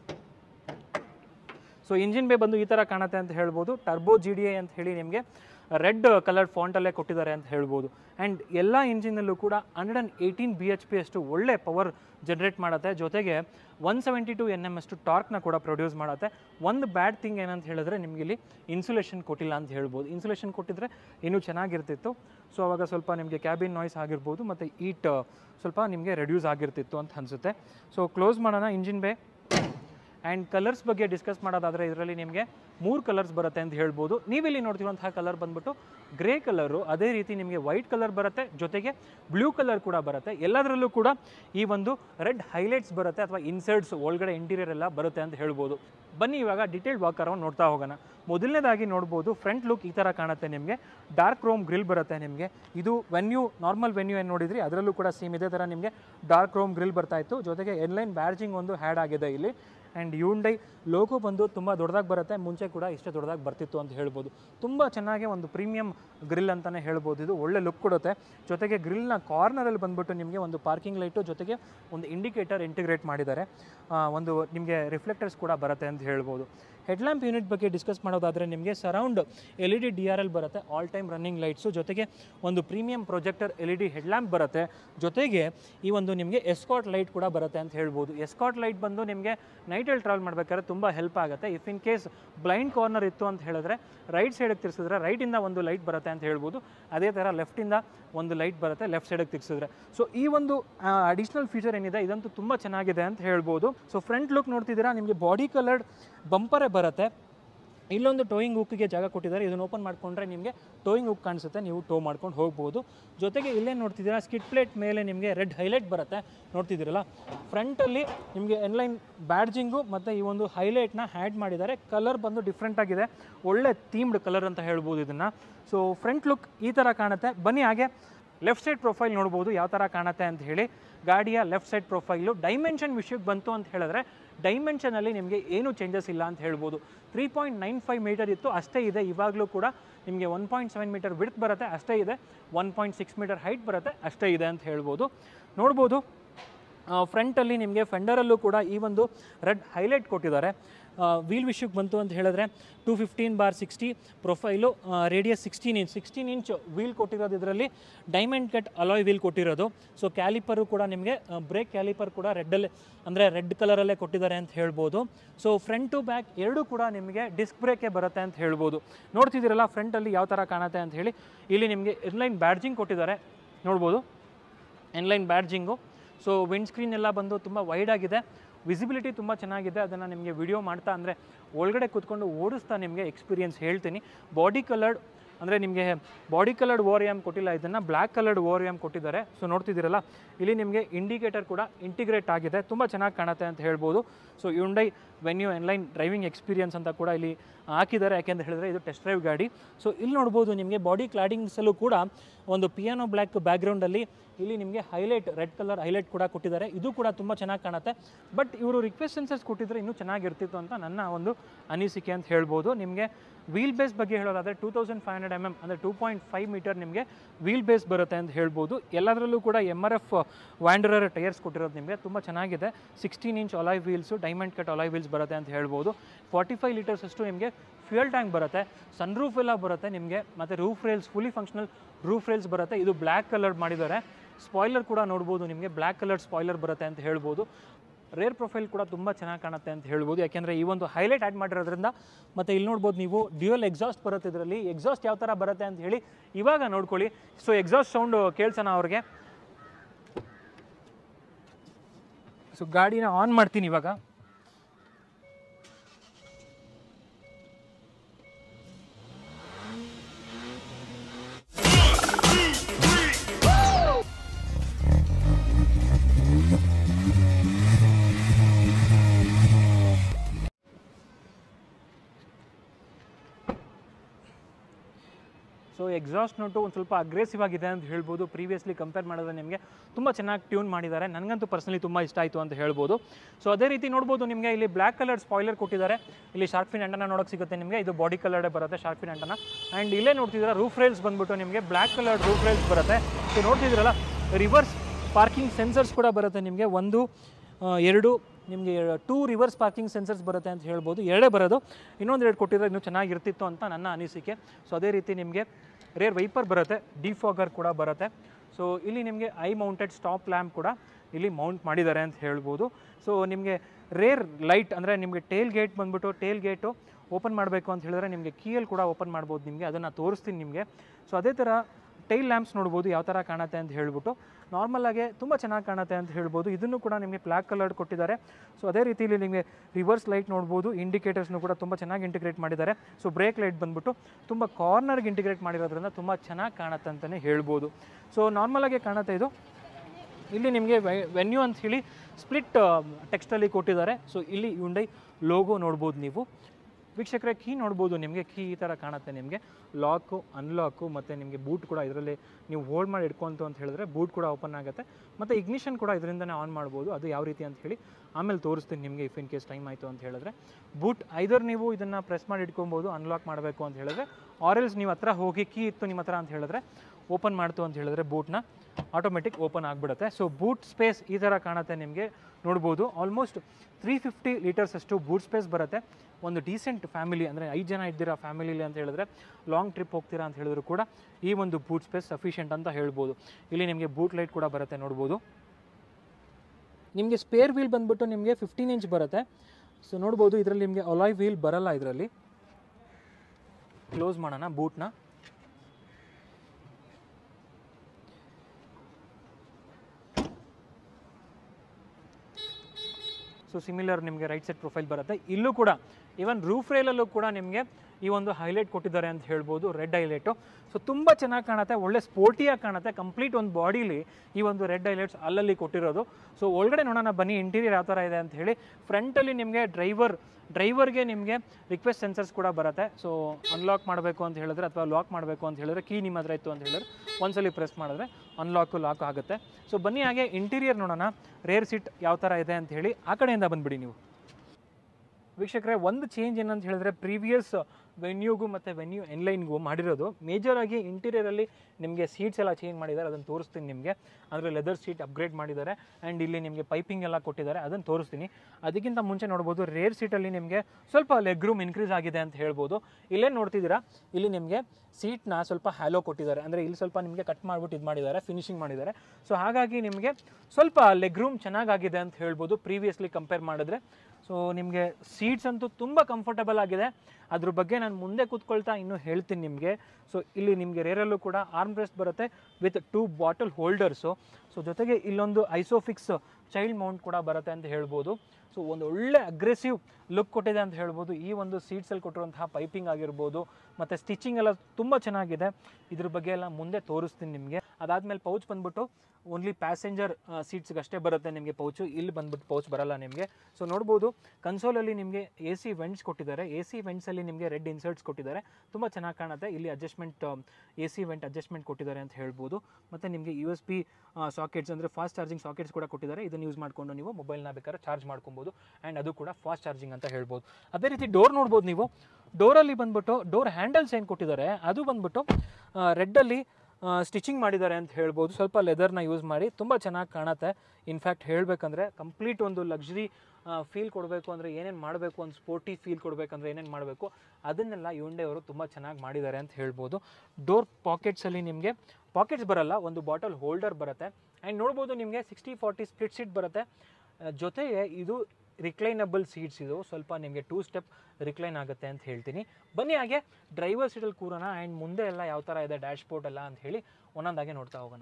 ಸೊ ಇಂಜಿನ್ ಬೇ ಬಂದು ಈ ಥರ ಕಾಣುತ್ತೆ ಅಂತ ಹೇಳ್ಬೋದು ಟರ್ಬೋ ಜಿ ಡಿ ಐ ಅಂತ ಹೇಳಿ ನಿಮಗೆ ರೆಡ್ ಕಲರ್ ಫಾಂಟಲ್ಲೇ ಕೊಟ್ಟಿದ್ದಾರೆ ಅಂತ ಹೇಳ್ಬೋದು ಆ್ಯಂಡ್ ಎಲ್ಲ ಇಂಜಿನಲ್ಲೂ ಕೂಡ hundred and eighteen B H P ಅಷ್ಟು ಒಳ್ಳೆ ಪವರ್ ಜನ್ರೇಟ್ ಮಾಡುತ್ತೆ ಜೊತೆಗೆ one seventy two N M ಅಷ್ಟು ಟಾರ್ಕ್ನ ಕೂಡ ಪ್ರೊಡ್ಯೂಸ್ ಮಾಡುತ್ತೆ ಒಂದು ಬ್ಯಾಡ್ ಥಿಂಗ್ ಏನಂತ ಹೇಳಿದ್ರೆ ನಿಮಗೆ ಇಲ್ಲಿ ಇನ್ಸುಲೇಷನ್ ಕೊಟ್ಟಿಲ್ಲ ಅಂತ ಹೇಳ್ಬೋದು ಇನ್ಸುಲೇಷನ್ ಕೊಟ್ಟಿದ್ರೆ ಇನ್ನೂ ಚೆನ್ನಾಗಿರ್ತಿತ್ತು ಸೊ ಅವಾಗ ಸ್ವಲ್ಪ ನಿಮಗೆ ಕ್ಯಾಬಿನ್ ನಾಯ್ಸ್ ಆಗಿರ್ಬೋದು ಮತ್ತು ಈಟ್ ಸ್ವಲ್ಪ ನಿಮಗೆ ರೆಡ್ಯೂಸ್ ಆಗಿರ್ತಿತ್ತು ಅಂತ ಅನಿಸುತ್ತೆ ಸೊ ಕ್ಲೋಸ್ ಮಾಡೋಣ ಇಂಜಿನ್ ಬೇ ಆ್ಯಂಡ್ ಕಲರ್ಸ್ ಬಗ್ಗೆ ಡಿಸ್ಕಸ್ ಮಾಡೋದಾದರೆ ಇದರಲ್ಲಿ ನಿಮಗೆ ಮೂರು ಕಲರ್ಸ್ ಬರುತ್ತೆ ಅಂತ ಹೇಳ್ಬೋದು ನೀವಿಲ್ಲಿ ನೋಡ್ತಿರುವಂತಹ ಕಲರ್ ಬಂದ್ಬಿಟ್ಟು ಗ್ರೇ ಕಲರು ಅದೇ ರೀತಿ ನಿಮಗೆ ವೈಟ್ ಕಲರ್ ಬರುತ್ತೆ ಜೊತೆಗೆ ಬ್ಲೂ ಕಲರ್ ಕೂಡ ಬರುತ್ತೆ ಎಲ್ಲದರಲ್ಲೂ ಕೂಡ ಈ ಒಂದು ರೆಡ್ ಹೈಲೈಟ್ಸ್ ಬರುತ್ತೆ ಅಥವಾ ಇನ್ಸರ್ಟ್ಸ್ ಒಳಗಡೆ ಇಂಟೀರಿಯರ್ ಎಲ್ಲ ಬರುತ್ತೆ ಅಂತ ಹೇಳ್ಬೋದು ಬನ್ನಿ ಇವಾಗ ಡಿಟೇಲ್ಡ್ ವಾಕ್ ಅರೌಂಡ್ ನೋಡ್ತಾ ಹೋಗೋಣ ಮೊದಲನೇದಾಗಿ ನೋಡ್ಬೋದು ಫ್ರಂಟ್ ಲುಕ್ ಈ ಥರ ಕಾಣುತ್ತೆ ನಿಮಗೆ ಡಾರ್ಕ್ ರೋಮ್ ಗ್ರಿಲ್ ಬರುತ್ತೆ ನಿಮಗೆ ಇದು ವೆನ್ಯೂ ನಾರ್ಮಲ್ ವೆನ್ಯೂ ಏನು ನೋಡಿದ್ರಿ ಅದರಲ್ಲೂ ಕೂಡ ಸೇಮ್ ಇದೇ ಥರ ನಿಮಗೆ ಡಾರ್ಕ್ ರೋಮ್ ಗ್ರಿಲ್ ಬರ್ತಾ ಇತ್ತು ಜೊತೆಗೆ ಎನ್ಲೈನ್ ಬ್ಯಾಡ್ಜಿಂಗ್ ಒಂದು ಹ್ಯಾಡ್ ಆಗಿದೆ ಇಲ್ಲಿ ಆ್ಯಂಡ್ ಯುಂಡೈ ಲೋಗೋ ಬಂದು ತುಂಬ ದೊಡ್ಡದಾಗಿ ಬರುತ್ತೆ ಮುಂಚೆ ಕೂಡ ಇಷ್ಟೇ ದೊಡ್ಡದಾಗಿ ಬರ್ತಿತ್ತು ಅಂತ ಹೇಳ್ಬೋದು ತುಂಬ ಚೆನ್ನಾಗಿ ಒಂದು ಪ್ರೀಮಿಯಂ ಗ್ರಿಲ್ ಅಂತಲೇ ಹೇಳ್ಬೋದು ಇದು ಒಳ್ಳೆ ಲುಕ್ ಕೊಡುತ್ತೆ ಜೊತೆಗೆ ಗ್ರಿಲ್ನ ಕಾರ್ನರಲ್ಲಿ ಬಂದ್ಬಿಟ್ಟು ನಿಮಗೆ ಒಂದು ಪಾರ್ಕಿಂಗ್ ಲೈಟು ಜೊತೆಗೆ ಒಂದು ಇಂಡಿಕೇಟರ್ ಇಂಟಿಗ್ರೇಟ್ ಮಾಡಿದ್ದಾರೆ ಆ, ಒಂದು ನಿಮಗೆ ರಿಫ್ಲೆಕ್ಟರ್ಸ್ ಕೂಡ ಬರುತ್ತೆ ಅಂತ ಹೇಳ್ಬೋದು ಹೆಡ್ಲ್ಯಾಂಪ್ ಯೂನಿಟ್ ಬಗ್ಗೆ ಡಿಸ್ಕಸ್ ಮಾಡೋದಾದರೆ ನಿಮಗೆ surround L E D D R L ಬರುತ್ತೆ ಆಲ್ ಟೈಮ್ ರನ್ನಿಂಗ್ ಲೈಟ್ಸು ಜೊತೆಗೆ ಒಂದು premium projector L E D headlamp ಬರುತ್ತೆ ಜೊತೆಗೆ ಈ ಒಂದು ನಿಮಗೆ ಎಸ್ಕಾಟ್ ಲೈಟ್ ಕೂಡ ಬರುತ್ತೆ ಅಂತ ಹೇಳ್ಬೋದು ಎಸ್ಕಾಟ್ ಲೈಟ್ ಬಂದು ನಿಮಗೆ ನೈಟಲ್ಲಿ ಟ್ರಾವೆಲ್ ಮಾಡಬೇಕಾದ್ರೆ ತುಂಬ ಹೆಲ್ಪ್ ಆಗುತ್ತೆ if in case blind corner ಇತ್ತು ಅಂತ ಹೇಳಿದ್ರೆ ರೈಟ್ ಸೈಡಿಗೆ ತಿರ್ಸಿದ್ರೆ ರೈಟಿಂದ ಒಂದು ಲೈಟ್ ಬರುತ್ತೆ ಅಂತ ಹೇಳ್ಬೋದು ಅದೇ ಥರ ಲೆಫ್ಟಿಂದ ಒಂದು ಲೈಟ್ ಬರುತ್ತೆ ಲೆಫ್ಟ್ ಸೈಡಿಗೆ ತಿರ್ಸಿದ್ರೆ ಸೊ ಈ ಒಂದು ಅಡಿಷ್ನಲ್ ಫೀಚರ್ ಏನಿದೆ ಇದಂತೂ ತುಂಬ ಚೆನ್ನಾಗಿದೆ ಅಂತ ಹೇಳ್ಬೋದು ಸೊ ಫ್ರಂಟ್ ಲುಕ್ ನೋಡ್ತಿದ್ದೀರಾ ನಿಮಗೆ ಬಾಡಿ ಕಲರ್ಡ್ ಬಂಪರೇ ಬರುತ್ತೆ ಇಲ್ಲೊಂದು ಟೋಯಿಂಗ್ ಹುಕ್ಕಿಗೆ ಜಾಗ ಕೊಟ್ಟಿದ್ದಾರೆ ಇದನ್ನು ಓಪನ್ ಮಾಡಿಕೊಂಡ್ರೆ ನಿಮಗೆ ಟೋಯಿಂಗ್ ಹುಕ್ ಕಾಣಿಸುತ್ತೆ ನೀವು ಟೋ ಮಾಡ್ಕೊಂಡು ಹೋಗ್ಬೋದು ಜೊತೆಗೆ ಇಲ್ಲೇ ನೋಡ್ತಿದ್ದೀರಾ ಸ್ಕಿಟ್ ಪ್ಲೇಟ್ ಮೇಲೆ ನಿಮಗೆ ರೆಡ್ ಹೈಲೈಟ್ ಬರುತ್ತೆ ನೋಡ್ತಿದ್ದೀರಲ್ಲ ಫ್ರಂಟಲ್ಲಿ ನಿಮಗೆ ಎನ್ಲೈನ್ ಬ್ಯಾಡ್ಜಿಂಗು ಮತ್ತು ಈ ಒಂದು ಹೈಲೈಟ್ನ ಹ್ಯಾಡ್ ಮಾಡಿದ್ದಾರೆ ಕಲರ್ ಬಂದು ಡಿಫ್ರೆಂಟ್ ಆಗಿದೆ ಒಳ್ಳೆ ಥೀಮ್ಡ್ ಕಲರ್ ಅಂತ ಹೇಳ್ಬೋದು ಇದನ್ನು ಸೊ ಫ್ರಂಟ್ ಲುಕ್ ಈ ಥರ ಕಾಣುತ್ತೆ ಬನ್ನಿ ಹಾಗೆ ಲೆಫ್ಟ್ ಸೈಡ್ ಪ್ರೊಫೈಲ್ ನೋಡ್ಬೋದು ಯಾವ ಥರ ಕಾಣುತ್ತೆ ಅಂತ ಹೇಳಿ ಗಾಡಿಯ ಲೆಫ್ಟ್ ಸೈಡ್ ಪ್ರೊಫೈಲು ಡೈಮೆನ್ಷನ್ ವಿಷಯಕ್ಕೆ ಬಂತು ಅಂತ ಹೇಳಿದ್ರೆ ಡೈಮೆನ್ಷನಲ್ಲಿ ನಿಮಗೆ ಏನೂ ಚೇಂಜಸ್ ಇಲ್ಲ ಅಂತ ಹೇಳ್ಬೋದು three point nine five metre ಇತ್ತು ಅಷ್ಟೇ ಇದೆ ಇವಾಗಲೂ ಕೂಡ ನಿಮಗೆ one point seven metre width ಬರುತ್ತೆ ಅಷ್ಟೇ ಇದೆ one point six metre height ಬರುತ್ತೆ ಅಷ್ಟೇ ಇದೆ ಅಂತ ಹೇಳ್ಬೋದು ನೋಡ್ಬೋದು ಫ್ರಂಟಲ್ಲಿ ನಿಮಗೆ ಫೆಂಡರಲ್ಲೂ ಕೂಡ ಈ ಒಂದು ರೆಡ್ ಹೈಲೈಟ್ ಕೊಟ್ಟಿದ್ದಾರೆ ವೀಲ್ ವಿಷಯಕ್ಕೆ ಬಂತು ಅಂತ ಹೇಳಿದ್ರೆ two fifteen bar sixty profile radius sixteen inch sixteen inch wheel ಕೊಟ್ಟಿರೋದು ಇದರಲ್ಲಿ ಡೈಮಂಡ್ ಕಟ್ ಅಲಾಯ್ ವೀಲ್ ಕೊಟ್ಟಿರೋದು ಸೊ ಕ್ಯಾಲಿಪರು ಕೂಡ ನಿಮಗೆ ಬ್ರೇಕ್ ಕ್ಯಾಲಿಪರ್ ಕೂಡ ರೆಡ್ಡಲ್ಲಿ ಅಂದರೆ ರೆಡ್ ಕಲರಲ್ಲೇ ಕೊಟ್ಟಿದ್ದಾರೆ ಅಂತ ಹೇಳ್ಬೋದು ಸೊ ಫ್ರಂಟ್ ಟು ಬ್ಯಾಕ್ ಎರಡೂ ಕೂಡ ನಿಮಗೆ ಡಿಸ್ಕ್ ಬ್ರೇಕೇ ಬರುತ್ತೆ ಅಂತ ಹೇಳ್ಬೋದು ನೋಡ್ತಿದ್ದೀರಲ್ಲ ಫ್ರಂಟಲ್ಲಿ ಯಾವ ಥರ ಕಾಣುತ್ತೆ ಅಂತ ಹೇಳಿ ಇಲ್ಲಿ ನಿಮಗೆ ಇನ್ಲೈನ್ ಬ್ಯಾಡ್ಜಿಂಗ್ ಕೊಟ್ಟಿದ್ದಾರೆ ನೋಡ್ಬೋದು N Line badging so windscreen ಎಲ್ಲ ಬಂದು ತುಂಬ ವೈಡ್ ಆಗಿದೆ ವಿಸಿಬಿಲಿಟಿ ತುಂಬ ಚೆನ್ನಾಗಿದೆ ಅದನ್ನು ನಿಮಗೆ ವಿಡಿಯೋ ಮಾಡ್ತಾ ಅಂದರೆ ಒಳಗಡೆ ಕೂತ್ಕೊಂಡು ಓಡಿಸ್ತಾ ನಿಮಗೆ ಎಕ್ಸ್ಪೀರಿಯನ್ಸ್ ಹೇಳ್ತೀನಿ ಬಾಡಿ ಕಲರ್ಡ್ ಅಂದರೆ ನಿಮಗೆ ಬಾಡಿ ಕಲರ್ಡ್ ಓರಿಯಮ್ ಕೊಟ್ಟಿಲ್ಲ ಇದನ್ನು ಬ್ಲ್ಯಾಕ್ ಕಲರ್ಡ್ ಓರಿಯಮ್ ಕೊಟ್ಟಿದ್ದಾರೆ ಸೊ ನೋಡ್ತಿದ್ದೀರಲ್ಲ ಇಲ್ಲಿ ನಿಮಗೆ ಇಂಡಿಕೇಟರ್ ಕೂಡ ಇಂಟಿಗ್ರೇಟ್ ಆಗಿದೆ ತುಂಬ ಚೆನ್ನಾಗಿ ಕಾಣುತ್ತೆ ಅಂತ ಹೇಳ್ಬೋದು so Hyundai Venue N Line driving experience ಅಂತ ಕೂಡ ಇಲ್ಲಿ ಹಾಕಿದ್ದಾರೆ ಯಾಕೆಂತ ಹೇಳಿದ್ರೆ ಇದು ಟೆಸ್ಟ್ ಡ್ರೈವ್ ಗಾಡಿ ಸೊ ಇಲ್ಲಿ ನೋಡ್ಬೋದು ನಿಮಗೆ ಬಾಡಿ ಕ್ಲಾಡಿಂಗ್ಸಲ್ಲೂ ಕೂಡ ಒಂದು ಪಿಯಾನೋ ಬ್ಲ್ಯಾಕ್ ಬ್ಯಾಕ್ಗ್ರೌಂಡಲ್ಲಿ ಇಲ್ಲಿ ನಿಮಗೆ ಹೈಲೈಟ್ ರೆಡ್ ಕಲರ್ ಹೈಲೈಟ್ ಕೂಡ ಕೊಟ್ಟಿದ್ದಾರೆ ಇದು ಕೂಡ ತುಂಬ ಚೆನ್ನಾಗಿ ಕಾಣುತ್ತೆ ಬಟ್ ಇವರು ರಿಕ್ವೆಸ್ಟ್ ಸೆನ್ಸರ್ಸ್ ಕೊಟ್ಟಿದ್ರೆ ಇನ್ನೂ ಚೆನ್ನಾಗಿರ್ತಿತ್ತು ಅಂತ ನನ್ನ ಒಂದು ಅನಿಸಿಕೆ ಅಂತ ಹೇಳ್ಬೋದು ನಿಮಗೆ ವೀಲ್ ಬೇಸ್ ಬಗ್ಗೆ ಹೇಳೋದಾದರೆ two thousand five hundred M M ಅಂದರೆ ಟೂ ಪಾಯಿಂಟ್ ಫೈವ್ ಮೀಟರ್ ನಿಮಗೆ ವೀಲ್ ಬೇಸ್ ಬರುತ್ತೆ ಅಂತ ಹೇಳ್ಬೋದು ಎಲ್ಲದರಲ್ಲೂ ಕೂಡ M R F Wanderer tyres ಕೊಟ್ಟಿರೋದು ನಿಮಗೆ ತುಂಬ ಚೆನ್ನಾಗಿದೆ sixteen inch alloy wheels diamond cut alloy wheels ಬರುತ್ತೆ ಅಂತ ಹೇಳ್ಬೋದು ಫಾರ್ಟಿ ಫೈವ್ ಲೀಟರ್ಸ್ ಅಷ್ಟು ನಿಮಗೆ ಫ್ಯೂಯಲ್ ಟ್ಯಾಂಕ್ ಬರುತ್ತೆ ಸನ್ ರೂಫ್ ಎಲ್ಲ ಬರುತ್ತೆ ನಿಮಗೆ ಮತ್ತು roof rails fully functional roof rails ಬರುತ್ತೆ ಇದು ಬ್ಲ್ಯಾಕ್ ಕಲರ್ ಮಾಡಿದ್ದಾರೆ ಸ್ಪಾಯ್ಲರ್ ಕೂಡ ನೋಡ್ಬೋದು ನಿಮಗೆ ಬ್ಲ್ಯಾಕ್ ಕಲರ್ ಸ್ಪಾಯ್ಲರ್ ಬರುತ್ತೆ ಅಂತ ಹೇಳ್ಬೋದು ರೇರ್ ಪ್ರೊಫೈಲ್ ಕೂಡ ತುಂಬ ಚೆನ್ನಾಗಿ ಕಾಣುತ್ತೆ ಅಂತ ಹೇಳ್ಬೋದು ಯಾಕೆಂದರೆ ಈ ಒಂದು ಹೈಲೈಟ್ ಆ್ಯಡ್ ಮಾಡಿರೋದ್ರಿಂದ ಮತ್ತು ಇಲ್ಲಿ ನೋಡ್ಬೋದು ನೀವು ಡ್ಯೂಯಲ್ ಎಕ್ಸಾಸ್ಟ್ ಬರುತ್ತೆ ಇದರಲ್ಲಿ ಎಕ್ಸಾಸ್ಟ್ ಯಾವ ಥರ ಬರುತ್ತೆ ಅಂತ ಹೇಳಿ ಇವಾಗ ನೋಡ್ಕೊಳ್ಳಿ ಸೊ ಎಕ್ಸಾಸ್ಟ್ ಸೌಂಡು ಕೇಳ್ಸೋಣ ಅವ್ರಿಗೆ ಸೊ ಗಾಡಿನ ಆನ್ ಮಾಡ್ತೀನಿ ಇವಾಗ ಸೊ ಎಕ್ಸಾಸ್ಟ್ ನೋಟು ಒಂದು ಸ್ವಲ್ಪ ಅಗ್ರೆಸಿವ್ ಆಗಿದೆ ಅಂತ ಹೇಳ್ಬೋದು ಪ್ರೀವಿಯಸ್ಲಿ ಕಂಪೇರ್ ಮಾಡಿದ್ರೆ ನಿಮಗೆ ತುಂಬ ಚೆನ್ನಾಗಿ ಟ್ಯೂನ್ ಮಾಡಿದ್ದಾರೆ ನನಗಂತೂ ಪರ್ಸನಲಿ ತುಂಬ ಇಷ್ಟ ಆಯಿತು ಅಂತ ಹೇಳ್ಬೋದು ಸೊ ಅದೇ ರೀತಿ ನೋಡ್ಬೋದು ನಿಮಗೆ ಇಲ್ಲಿ ಬ್ಲ್ಯಾಕ್ ಕಲರ್ ಸ್ಪಾಯ್ಲರ್ ಕೊಟ್ಟಿದ್ದಾರೆ ಇಲ್ಲಿ ಶಾರ್ಫಿನ್ ಅಂಟನ ನೋಡೋಕೆ ಸಿಗುತ್ತೆ ನಿಮಗೆ ಇದು ಬಾಡಿ ಕಲರ್ಡೇ ಬರುತ್ತೆ ಶಾರ್ಫಿನ್ ಅಂಟನ ಆ್ಯಂಡ್ ಇಲ್ಲೇ ನೋಡ್ತಿದ್ದೀರಾ ರೂಫ್ ರೈಲ್ಸ್ ಬಂದ್ಬಿಟ್ಟು ನಿಮಗೆ ಬ್ಲ್ಯಾಕ್ ಕಲರ್ ರೂಫ್ ರೈಲ್ಸ್ ಬರುತ್ತೆ ಸೊ ನೋಡ್ತಿದ್ದೀರಲ್ಲ ರಿವರ್ಸ್ ಪಾರ್ಕಿಂಗ್ ಸೆನ್ಸರ್ಸ್ ಕೂಡ ಬರುತ್ತೆ ನಿಮಗೆ ಒಂದು ಆ, ಎರಡು ನಿಮಗೆ ಟೂ ರಿವರ್ಸ್ ಪಾರ್ಕಿಂಗ್ ಸೆನ್ಸರ್ಸ್ ಬರುತ್ತೆ ಅಂತ ಹೇಳ್ಬೋದು ಎರಡೇ ಬರೋದು ಇನ್ನೊಂದು ಎರಡು ಕೊಟ್ಟಿದ್ರೆ ಇನ್ನೂ ಚೆನ್ನಾಗಿರ್ತಿತ್ತು ಅಂತ ನನ್ನ ಅನಿಸಿಕೆ ಸೊ ಅದೇ ರೀತಿ ನಿಮಗೆ ರೇರ್ ವೈಪರ್ ಬರುತ್ತೆ ಡಿಫಾಗರ್ ಕೂಡ ಬರುತ್ತೆ ಸೊ ಇಲ್ಲಿ ನಿಮಗೆ ಐ ಮೌಂಟೆಡ್ ಸ್ಟಾಪ್ ಲ್ಯಾಂಪ್ ಕೂಡ ಇಲ್ಲಿ ಮೌಂಟ್ ಮಾಡಿದ್ದಾರೆ ಅಂತ ಹೇಳ್ಬೋದು ಸೊ ನಿಮಗೆ ರೇರ್ ಲೈಟ್ ಅಂದರೆ ನಿಮಗೆ ಟೇಲ್ ಗೇಟ್ ಬಂದ್ಬಿಟ್ಟು ಟೇಲ್ ಗೇಟು ಓಪನ್ ಮಾಡಬೇಕು ಅಂತ ಹೇಳಿದ್ರೆ ನಿಮಗೆ ಕೀಯಲ್ಲಿ ಕೂಡ ಓಪನ್ ಮಾಡ್ಬೋದು ನಿಮಗೆ ಅದನ್ನು ತೋರಿಸ್ತೀನಿ ನಿಮಗೆ ಸೊ ಅದೇ ಥರ ಟೈಲ್ ಲ್ಯಾಂಪ್ಸ್ ನೋಡ್ಬೋದು ಯಾವ ಥರ ಕಾಣುತ್ತೆ ಅಂತ ಹೇಳ್ಬಿಟ್ಟು ನಾರ್ಮಲಾಗೆ ತುಂಬ ಚೆನ್ನಾಗಿ ಕಾಣುತ್ತೆ ಅಂತ ಹೇಳ್ಬೋದು ಇದನ್ನು ಕೂಡ ನಿಮಗೆ ಬ್ಲ್ಯಾಕ್ ಕಲರ್ ಕೊಟ್ಟಿದ್ದಾರೆ ಸೊ ಅದೇ ರೀತಿಯಲ್ಲಿ ನಿಮಗೆ ರಿವರ್ಸ್ ಲೈಟ್ ನೋಡ್ಬೋದು ಇಂಡಿಕೇಟರ್ಸ್ನು ಕೂಡ ತುಂಬ ಚೆನ್ನಾಗಿ ಇಂಟಿಗ್ರೇಟ್ ಮಾಡಿದ್ದಾರೆ ಸೊ ಬ್ರೇಕ್ ಲೈಟ್ ಬಂದ್ಬಿಟ್ಟು ತುಂಬ ಕಾರ್ನರ್ಗೆ ಇಂಟಿಗ್ರೇಟ್ ಮಾಡಿರೋದ್ರಿಂದ ತುಂಬ ಚೆನ್ನಾಗಿ ಕಾಣುತ್ತೆ ಅಂತಲೇ ಹೇಳ್ಬೋದು ಸೊ ನಾರ್ಮಲಾಗೆ ಕಾಣುತ್ತೆ ಇದು ಇಲ್ಲಿ ನಿಮಗೆ ವೆನ್ಯೂ ಅಂತ ಹೇಳಿ ಸ್ಪ್ಲಿಟ್ ಟೆಕ್ಸ್ಟಲ್ಲಿ ಕೊಟ್ಟಿದ್ದಾರೆ ಸೊ ಇಲ್ಲಿ ಯುಂಡೈ ಲೋಗೋ ನೋಡ್ಬೋದು ನೀವು ವೀಕ್ಷಕರೇ ಕೀ ನೋಡ್ಬೋದು ನಿಮಗೆ ಕೀ ಈ ಥರ ಕಾಣುತ್ತೆ ನಿಮಗೆ ಲಾಕು ಅನ್ಲಾಕು ಮತ್ತು ನಿಮಗೆ ಬೂಟ್ ಕೂಡ ಇದರಲ್ಲಿ ನೀವು ಹೋಲ್ಡ್ ಮಾಡಿ ಇಟ್ಕೊಂತು ಅಂತ ಹೇಳಿದ್ರೆ ಬೂಟ್ ಕೂಡ ಓಪನ್ ಆಗುತ್ತೆ ಮತ್ತು ಇಗ್ನಿಷನ್ ಕೂಡ ಇದರಿಂದನೇ ಆನ್ ಮಾಡ್ಬೋದು ಅದು ಯಾವ ರೀತಿ ಅಂತ ಹೇಳಿ ಆಮೇಲೆ ತೋರಿಸ್ತೀನಿ ನಿಮಗೆ ಇಫ್ ಇನ್ ಕೇಸ್ ಟೈಮ್ ಆಯಿತು ಅಂತ ಹೇಳಿದ್ರೆ ಬೂಟ್ ಐದರ್ ನೀವು ಇದನ್ನು ಪ್ರೆಸ್ ಮಾಡಿ ಇಟ್ಕೊಬೋದು ಅನ್ಲಾಕ್ ಮಾಡಬೇಕು ಅಂತ ಹೇಳಿದ್ರೆ ಆರೆಲ್ಸ್ ನೀವು ಹತ್ರ ಹೋಗಿ ಕೀ ಇತ್ತು ನಿಮ್ಮ ಹತ್ರ ಅಂತ ಹೇಳಿದ್ರೆ ಓಪನ್ ಮಾಡ್ತು ಅಂತ ಹೇಳಿದ್ರೆ ಬೂಟ್ನ ಆಟೋಮೆಟಿಕ್ ಓಪನ್ ಆಗಿಬಿಡುತ್ತೆ ಸೊ ಬೂಟ್ ಸ್ಪೇಸ್ ಈ ಥರ ಕಾಣುತ್ತೆ ನಿಮಗೆ ನೋಡ್ಬೋದು ಆಲ್ಮೋಸ್ಟ್ ತ್ರೀ ಫಿಫ್ಟಿ ಲೀಟರ್ಸ್ ಅಷ್ಟು ಬೂಟ್ ಸ್ಪೇಸ್ ಬರುತ್ತೆ ಒಂದು ಡೀಸೆಂಟ್ ಫ್ಯಾಮಿಲಿ ಅಂದರೆ ಐದು ಜನ ಇದ್ದೀರಾ ಫ್ಯಾಮಿಲಿಲಿ ಅಂತ ಹೇಳಿದ್ರೆ ಲಾಂಗ್ ಟ್ರಿಪ್ ಹೋಗ್ತೀರಾ ಅಂತ ಹೇಳಿದ್ರು ಕೂಡ ಈ ಒಂದು ಬೂಟ್ ಸ್ಪೇಸ್ ಸಫಿಷಿಯೆಂಟ್ ಅಂತ ಹೇಳ್ಬೋದು ಇಲ್ಲಿ ನಿಮಗೆ ಬೂಟ್ ಲೈಟ್ ಕೂಡ ಬರುತ್ತೆ ನೋಡ್ಬೋದು ನಿಮಗೆ ಸ್ಪೇರ್ ವೀಲ್ ಬಂದ್ಬಿಟ್ಟು ನಿಮಗೆ ಫಿಫ್ಟೀನ್ ಇಂಚ್ ಬರುತ್ತೆ ಸೊ ನೋಡ್ಬೋದು ಇದರಲ್ಲಿ ನಿಮಗೆ ಅಲಾಯ್ ವೀಲ್ ಬರಲ್ಲ ಇದರಲ್ಲಿ ಕ್ಲೋಸ್ ಮಾಡೋಣ ಬೂಟ್ನ ಸೊ ಸಿಮಿಲರ್ ನಿಮಗೆ ರೈಟ್ ಸೈಡ್ ಪ್ರೊಫೈಲ್ ಬರುತ್ತೆ ಇಲ್ಲೂ ಕೂಡ ಈವನ್ ರೂಫ್ ರೈಲಲ್ಲೂ ಕೂಡ ನಿಮಗೆ ಈ ಒಂದು ಹೈಲೈಟ್ ಕೊಟ್ಟಿದ್ದಾರೆ ಅಂತ ಹೇಳ್ಬೋದು ರೆಡ್ ಹೈಲೈಟು ಸೊ ತುಂಬ ಚೆನ್ನಾಗಿ ಕಾಣುತ್ತೆ ಒಳ್ಳೆ ಸ್ಪೋರ್ಟಿಯಾಗಿ ಕಾಣುತ್ತೆ ಕಂಪ್ಲೀಟ್ ಒಂದು ಬಾಡೀಲಿ ಈ ಒಂದು ರೆಡ್ ಹೈಲೈಟ್ಸ್ ಅಲ್ಲಲ್ಲಿ ಕೊಟ್ಟಿರೋದು ಸೊ ಒಳಗಡೆ ನೋಡೋಣ ಬನ್ನಿ ಇಂಟೀರಿಯರ್ ಯಾವ ಥರ ಇದೆ ಅಂತ ಹೇಳಿ ಫ್ರಂಟಲ್ಲಿ ನಿಮಗೆ ಡ್ರೈವರ್ ಡ್ರೈವರ್ಗೆ ನಿಮಗೆ ರಿಕ್ವೆಸ್ಟ್ ಸೆನ್ಸರ್ಸ್ ಕೂಡ ಬರುತ್ತೆ ಸೊ ಅನ್ಲಾಕ್ ಮಾಡಬೇಕು ಅಂತ ಹೇಳಿದ್ರೆ ಅಥವಾ ಲಾಕ್ ಮಾಡಬೇಕು ಅಂತ ಹೇಳಿದ್ರೆ ಕೀ ನಿಮ್ಮ ಹತ್ರ ಇತ್ತು ಅಂತ ಹೇಳಿದ್ರೆ ಒಂದ್ಸಲಿ ಪ್ರೆಸ್ ಮಾಡಿದ್ರೆ ಅನ್ಲಾಕು ಲಾಕ್ ಆಗುತ್ತೆ ಸೊ ಬನ್ನಿ ಹಾಗೆ ಇಂಟೀರಿಯರ್ ನೋಡೋಣ ರೇರ್ ಸೀಟ್ ಯಾವ ಥರ ಇದೆ ಅಂತ ಹೇಳಿ ಆ ಕಡೆಯಿಂದ ಬಂದ್ಬಿಡಿ ನೀವು ವೀಕ್ಷಕರೇ ಒಂದು ಚೇಂಜ್ ಏನಂತ ಹೇಳಿದ್ರೆ ಪ್ರೀವಿಯಸ್ ವೆನ್ಯೂಗೂ ಮತ್ತು ವೆನ್ಯೂ ಎನ್ಲೈನ್ಗೂ ಮಾಡಿರೋದು ಮೇಜರ್ ಆಗಿ ಇಂಟೀರಿಯರಲ್ಲಿ ನಿಮಗೆ ಸೀಟ್ಸ್ ಎಲ್ಲ ಚೇಂಜ್ ಮಾಡಿದ್ದಾರೆ ಅದನ್ನು ತೋರಿಸ್ತೀನಿ ನಿಮಗೆ ಅಂದರೆ ಲೆದರ್ ಸೀಟ್ ಅಪ್ಗ್ರೇಡ್ ಮಾಡಿದ್ದಾರೆ ಆ್ಯಂಡ್ ಇಲ್ಲಿ ನಿಮಗೆ ಪೈಪಿಂಗ್ ಎಲ್ಲ ಕೊಟ್ಟಿದ್ದಾರೆ ಅದನ್ನು ತೋರಿಸ್ತೀನಿ ಅದಕ್ಕಿಂತ ಮುಂಚೆ ನೋಡ್ಬೋದು ರೇರ್ ಸೀಟಲ್ಲಿ ನಿಮಗೆ ಸ್ವಲ್ಪ ಲೆಗ್ ರೂಮ್ ಇನ್ಕ್ರೀಸ್ ಆಗಿದೆ ಅಂತ ಹೇಳ್ಬೋದು ಇಲ್ಲೇ ನೋಡ್ತಿದ್ದೀರಾ ಇಲ್ಲಿ ನಿಮಗೆ ಸೀಟ್ನ ಸ್ವಲ್ಪ ಹ್ಯಾಲೋ ಕೊಟ್ಟಿದ್ದಾರೆ ಅಂದರೆ ಇಲ್ಲಿ ಸ್ವಲ್ಪ ನಿಮಗೆ ಕಟ್ ಮಾಡಿಬಿಟ್ಟು ಇದು ಮಾಡಿದ್ದಾರೆ ಫಿನಿಶಿಂಗ್ ಮಾಡಿದ್ದಾರೆ ಸೊ ಹಾಗಾಗಿ ನಿಮಗೆ ಸ್ವಲ್ಪ ಲೆಗ್ ರೂಮ್ ಚೆನ್ನಾಗಾಗಿದೆ ಅಂತ ಹೇಳ್ಬೋದು ಪ್ರೀವಿಯಸ್ಲಿ ಕಂಪೇರ್ ಮಾಡಿದ್ರೆ ಸೊ ನಿಮಗೆ ಸೀಟ್ಸ್ ಅಂತೂ ತುಂಬ ಕಂಫರ್ಟಬಲ್ ಆಗಿದೆ ಅದ್ರ ಬಗ್ಗೆ ನಾನು ಮುಂದೆ ಕೂತ್ಕೊಳ್ತಾ ಇನ್ನೂ ಹೇಳ್ತೀನಿ ನಿಮಗೆ ಸೊ ಇಲ್ಲಿ ನಿಮಗೆ ರೇರಲ್ಲೂ ಕೂಡ ಆರ್ಮ್ ಬ್ರೆಸ್ಟ್ ಬರುತ್ತೆ with two bottle holders so ಜೊತೆಗೆ ಇಲ್ಲೊಂದು ಐಸೋಫಿಕ್ಸ್ ಚೈಲ್ಡ್ ಮೌಂಟ್ ಕೂಡ ಬರುತ್ತೆ ಅಂತ ಹೇಳ್ಬೋದು ಸೊ ಒಂದು ಒಳ್ಳೆ ಅಗ್ರೆಸಿವ್ ಲುಕ್ ಕೊಟ್ಟಿದೆ ಅಂತ ಹೇಳ್ಬೋದು ಈ ಒಂದು ಸೀಟ್ಸಲ್ಲಿ ಕೊಟ್ಟಿರುವಂತಹ ಪೈಪಿಂಗ್ ಆಗಿರ್ಬೋದು ಮತ್ತು ಸ್ಟಿಚಿಂಗ್ ಎಲ್ಲ ತುಂಬ ಚೆನ್ನಾಗಿದೆ ಇದ್ರ ಬಗ್ಗೆ ಎಲ್ಲ ಮುಂದೆ ತೋರಿಸ್ತೀನಿ ನಿಮಗೆ ಅದಾದಮೇಲೆ ಪೌಚ್ ಬಂದ್ಬಿಟ್ಟು ಓನ್ಲಿ ಪ್ಯಾಸೆಂಜರ್ ಸೀಟ್ಸ್ಗೆ ಅಷ್ಟೇ ಬರುತ್ತೆ ನಿಮಗೆ ಪೌಚು ಇಲ್ಲಿ ಬಂದ್ಬಿಟ್ಟು ಪೌಚ್ ಬರಲ್ಲ ನಿಮಗೆ ಸೊ ನೋಡ್ಬೋದು ಕನ್ಸೋಲಲ್ಲಿ ನಿಮಗೆ ಎ ಸಿ ವೆಂಟ್ಸ್ ಕೊಟ್ಟಿದ್ದಾರೆ ಎ ಸಿ ವೆಂಟ್ಸಲ್ಲಿ ನಿಮಗೆ ರೆಡ್ ಇನ್ಸರ್ಟ್ಸ್ ಕೊಟ್ಟಿದ್ದಾರೆ ತುಂಬ ಚೆನ್ನಾಗಿ ಕಾಣುತ್ತೆ ಇಲ್ಲಿ adjustment A C vent adjustment ಕೊಟ್ಟಿದ್ದಾರೆ ಅಂತ ಹೇಳ್ಬೋದು ಮತ್ತು ನಿಮಗೆ ಯು ಎಸ್ ಪಿ ಸಾಕೆಟ್ಸ್ ಅಂದರೆ ಫಾಸ್ಟ್ ಚಾರ್ಜಿಂಗ್ ಸಾಕೆಟ್ಸ್ ಕೂಡ ಕೊಟ್ಟಿದ್ದಾರೆ ಇದನ್ನು ಯೂಸ್ ಮಾಡಿಕೊಂಡು ನೀವು ಮೊಬೈಲ್ನ ಬೇಕಾದ್ರೆ ಚಾರ್ಜ್ ಮಾಡ್ಕೊಬೋದು ಆ್ಯಂಡ್ ಅದು ಕೂಡ ಫಾಸ್ಟ್ ಚಾರ್ಜಿಂಗ್ ಅಂತ ಹೇಳ್ಬೋದು ಅದೇ ರೀತಿ ಡೋರ್ ನೋಡ್ಬೋದು ನೀವು ಡೋರಲ್ಲಿ ಬಂದ್ಬಿಟ್ಟು ಡೋರ್ ಹ್ಯಾಂಡಲ್ಸ್ ಏನು ಕೊಟ್ಟಿದ್ದಾರೆ ಅದು ಬಂದ್ಬಿಟ್ಟು ರೆಡ್ಡಲ್ಲಿ ಸ್ಟಿಚಿಂಗ್ ಮಾಡಿದ್ದಾರೆ ಅಂತ ಹೇಳ್ಬೋದು ಸ್ವಲ್ಪ ಲೆದರ್ನ ಯೂಸ್ ಮಾಡಿ ತುಂಬ ಚೆನ್ನಾಗಿ ಕಾಣುತ್ತೆ ಇನ್ಫ್ಯಾಕ್ಟ್ ಹೇಳಬೇಕಂದ್ರೆ ಕಂಪ್ಲೀಟ್ ಒಂದು ಲಕ್ಸುರಿ ಫೀಲ್ ಕೊಡಬೇಕು ಅಂದರೆ ಏನೇನು ಮಾಡಬೇಕು ಒಂದು ಸ್ಪೋರ್ಟಿ ಫೀಲ್ ಕೊಡಬೇಕಂದ್ರೆ ಏನೇನು ಮಾಡಬೇಕು ಅದನ್ನೆಲ್ಲ ಯುಂಡೆ ಅವರು ತುಂಬ ಚೆನ್ನಾಗಿ ಮಾಡಿದ್ದಾರೆ ಅಂತ ಹೇಳ್ಬೋದು ಡೋರ್ ಪಾಕೆಟ್ಸಲ್ಲಿ ನಿಮಗೆ ಪಾಕೆಟ್ಸ್ ಬರಲ್ಲ ಒಂದು ಬಾಟಲ್ ಹೋಲ್ಡರ್ ಬರುತ್ತೆ ಆ್ಯಂಡ್ ನೋಡ್ಬೋದು ನಿಮಗೆ ಸಿಕ್ಸ್ಟಿ ಫಾರ್ಟಿ ಸ್ಪ್ಲಿಟ್ ಸೀಟ್ ಬರುತ್ತೆ ಆ, ಜೊತೆಗೆ ಇದು ರಿಕ್ಲೈನಬಲ್ ಸೀಟ್ಸ್ ಇದು ಸ್ವಲ್ಪ ನಿಮಗೆ ಟೂ ಸ್ಟೆಪ್ ರಿಕ್ಲೈನ್ ಆಗುತ್ತೆ ಅಂತ ಹೇಳ್ತೀನಿ ಬನ್ನಿ ಹಾಗೆ ಡ್ರೈವರ್ ಸೀಟಲ್ಲಿ ಕೂರೋಣ ಆ್ಯಂಡ್ ಮುಂದೆ ಎಲ್ಲ ಯಾವ ಥರ ಇದೆ ಡ್ಯಾಶ್ ಬೋರ್ಡ್ ಎಲ್ಲ ಅಂತ ಹೇಳಿ ಒಂದೊಂದಾಗೆ ನೋಡ್ತಾ ಹೋಗೋಣ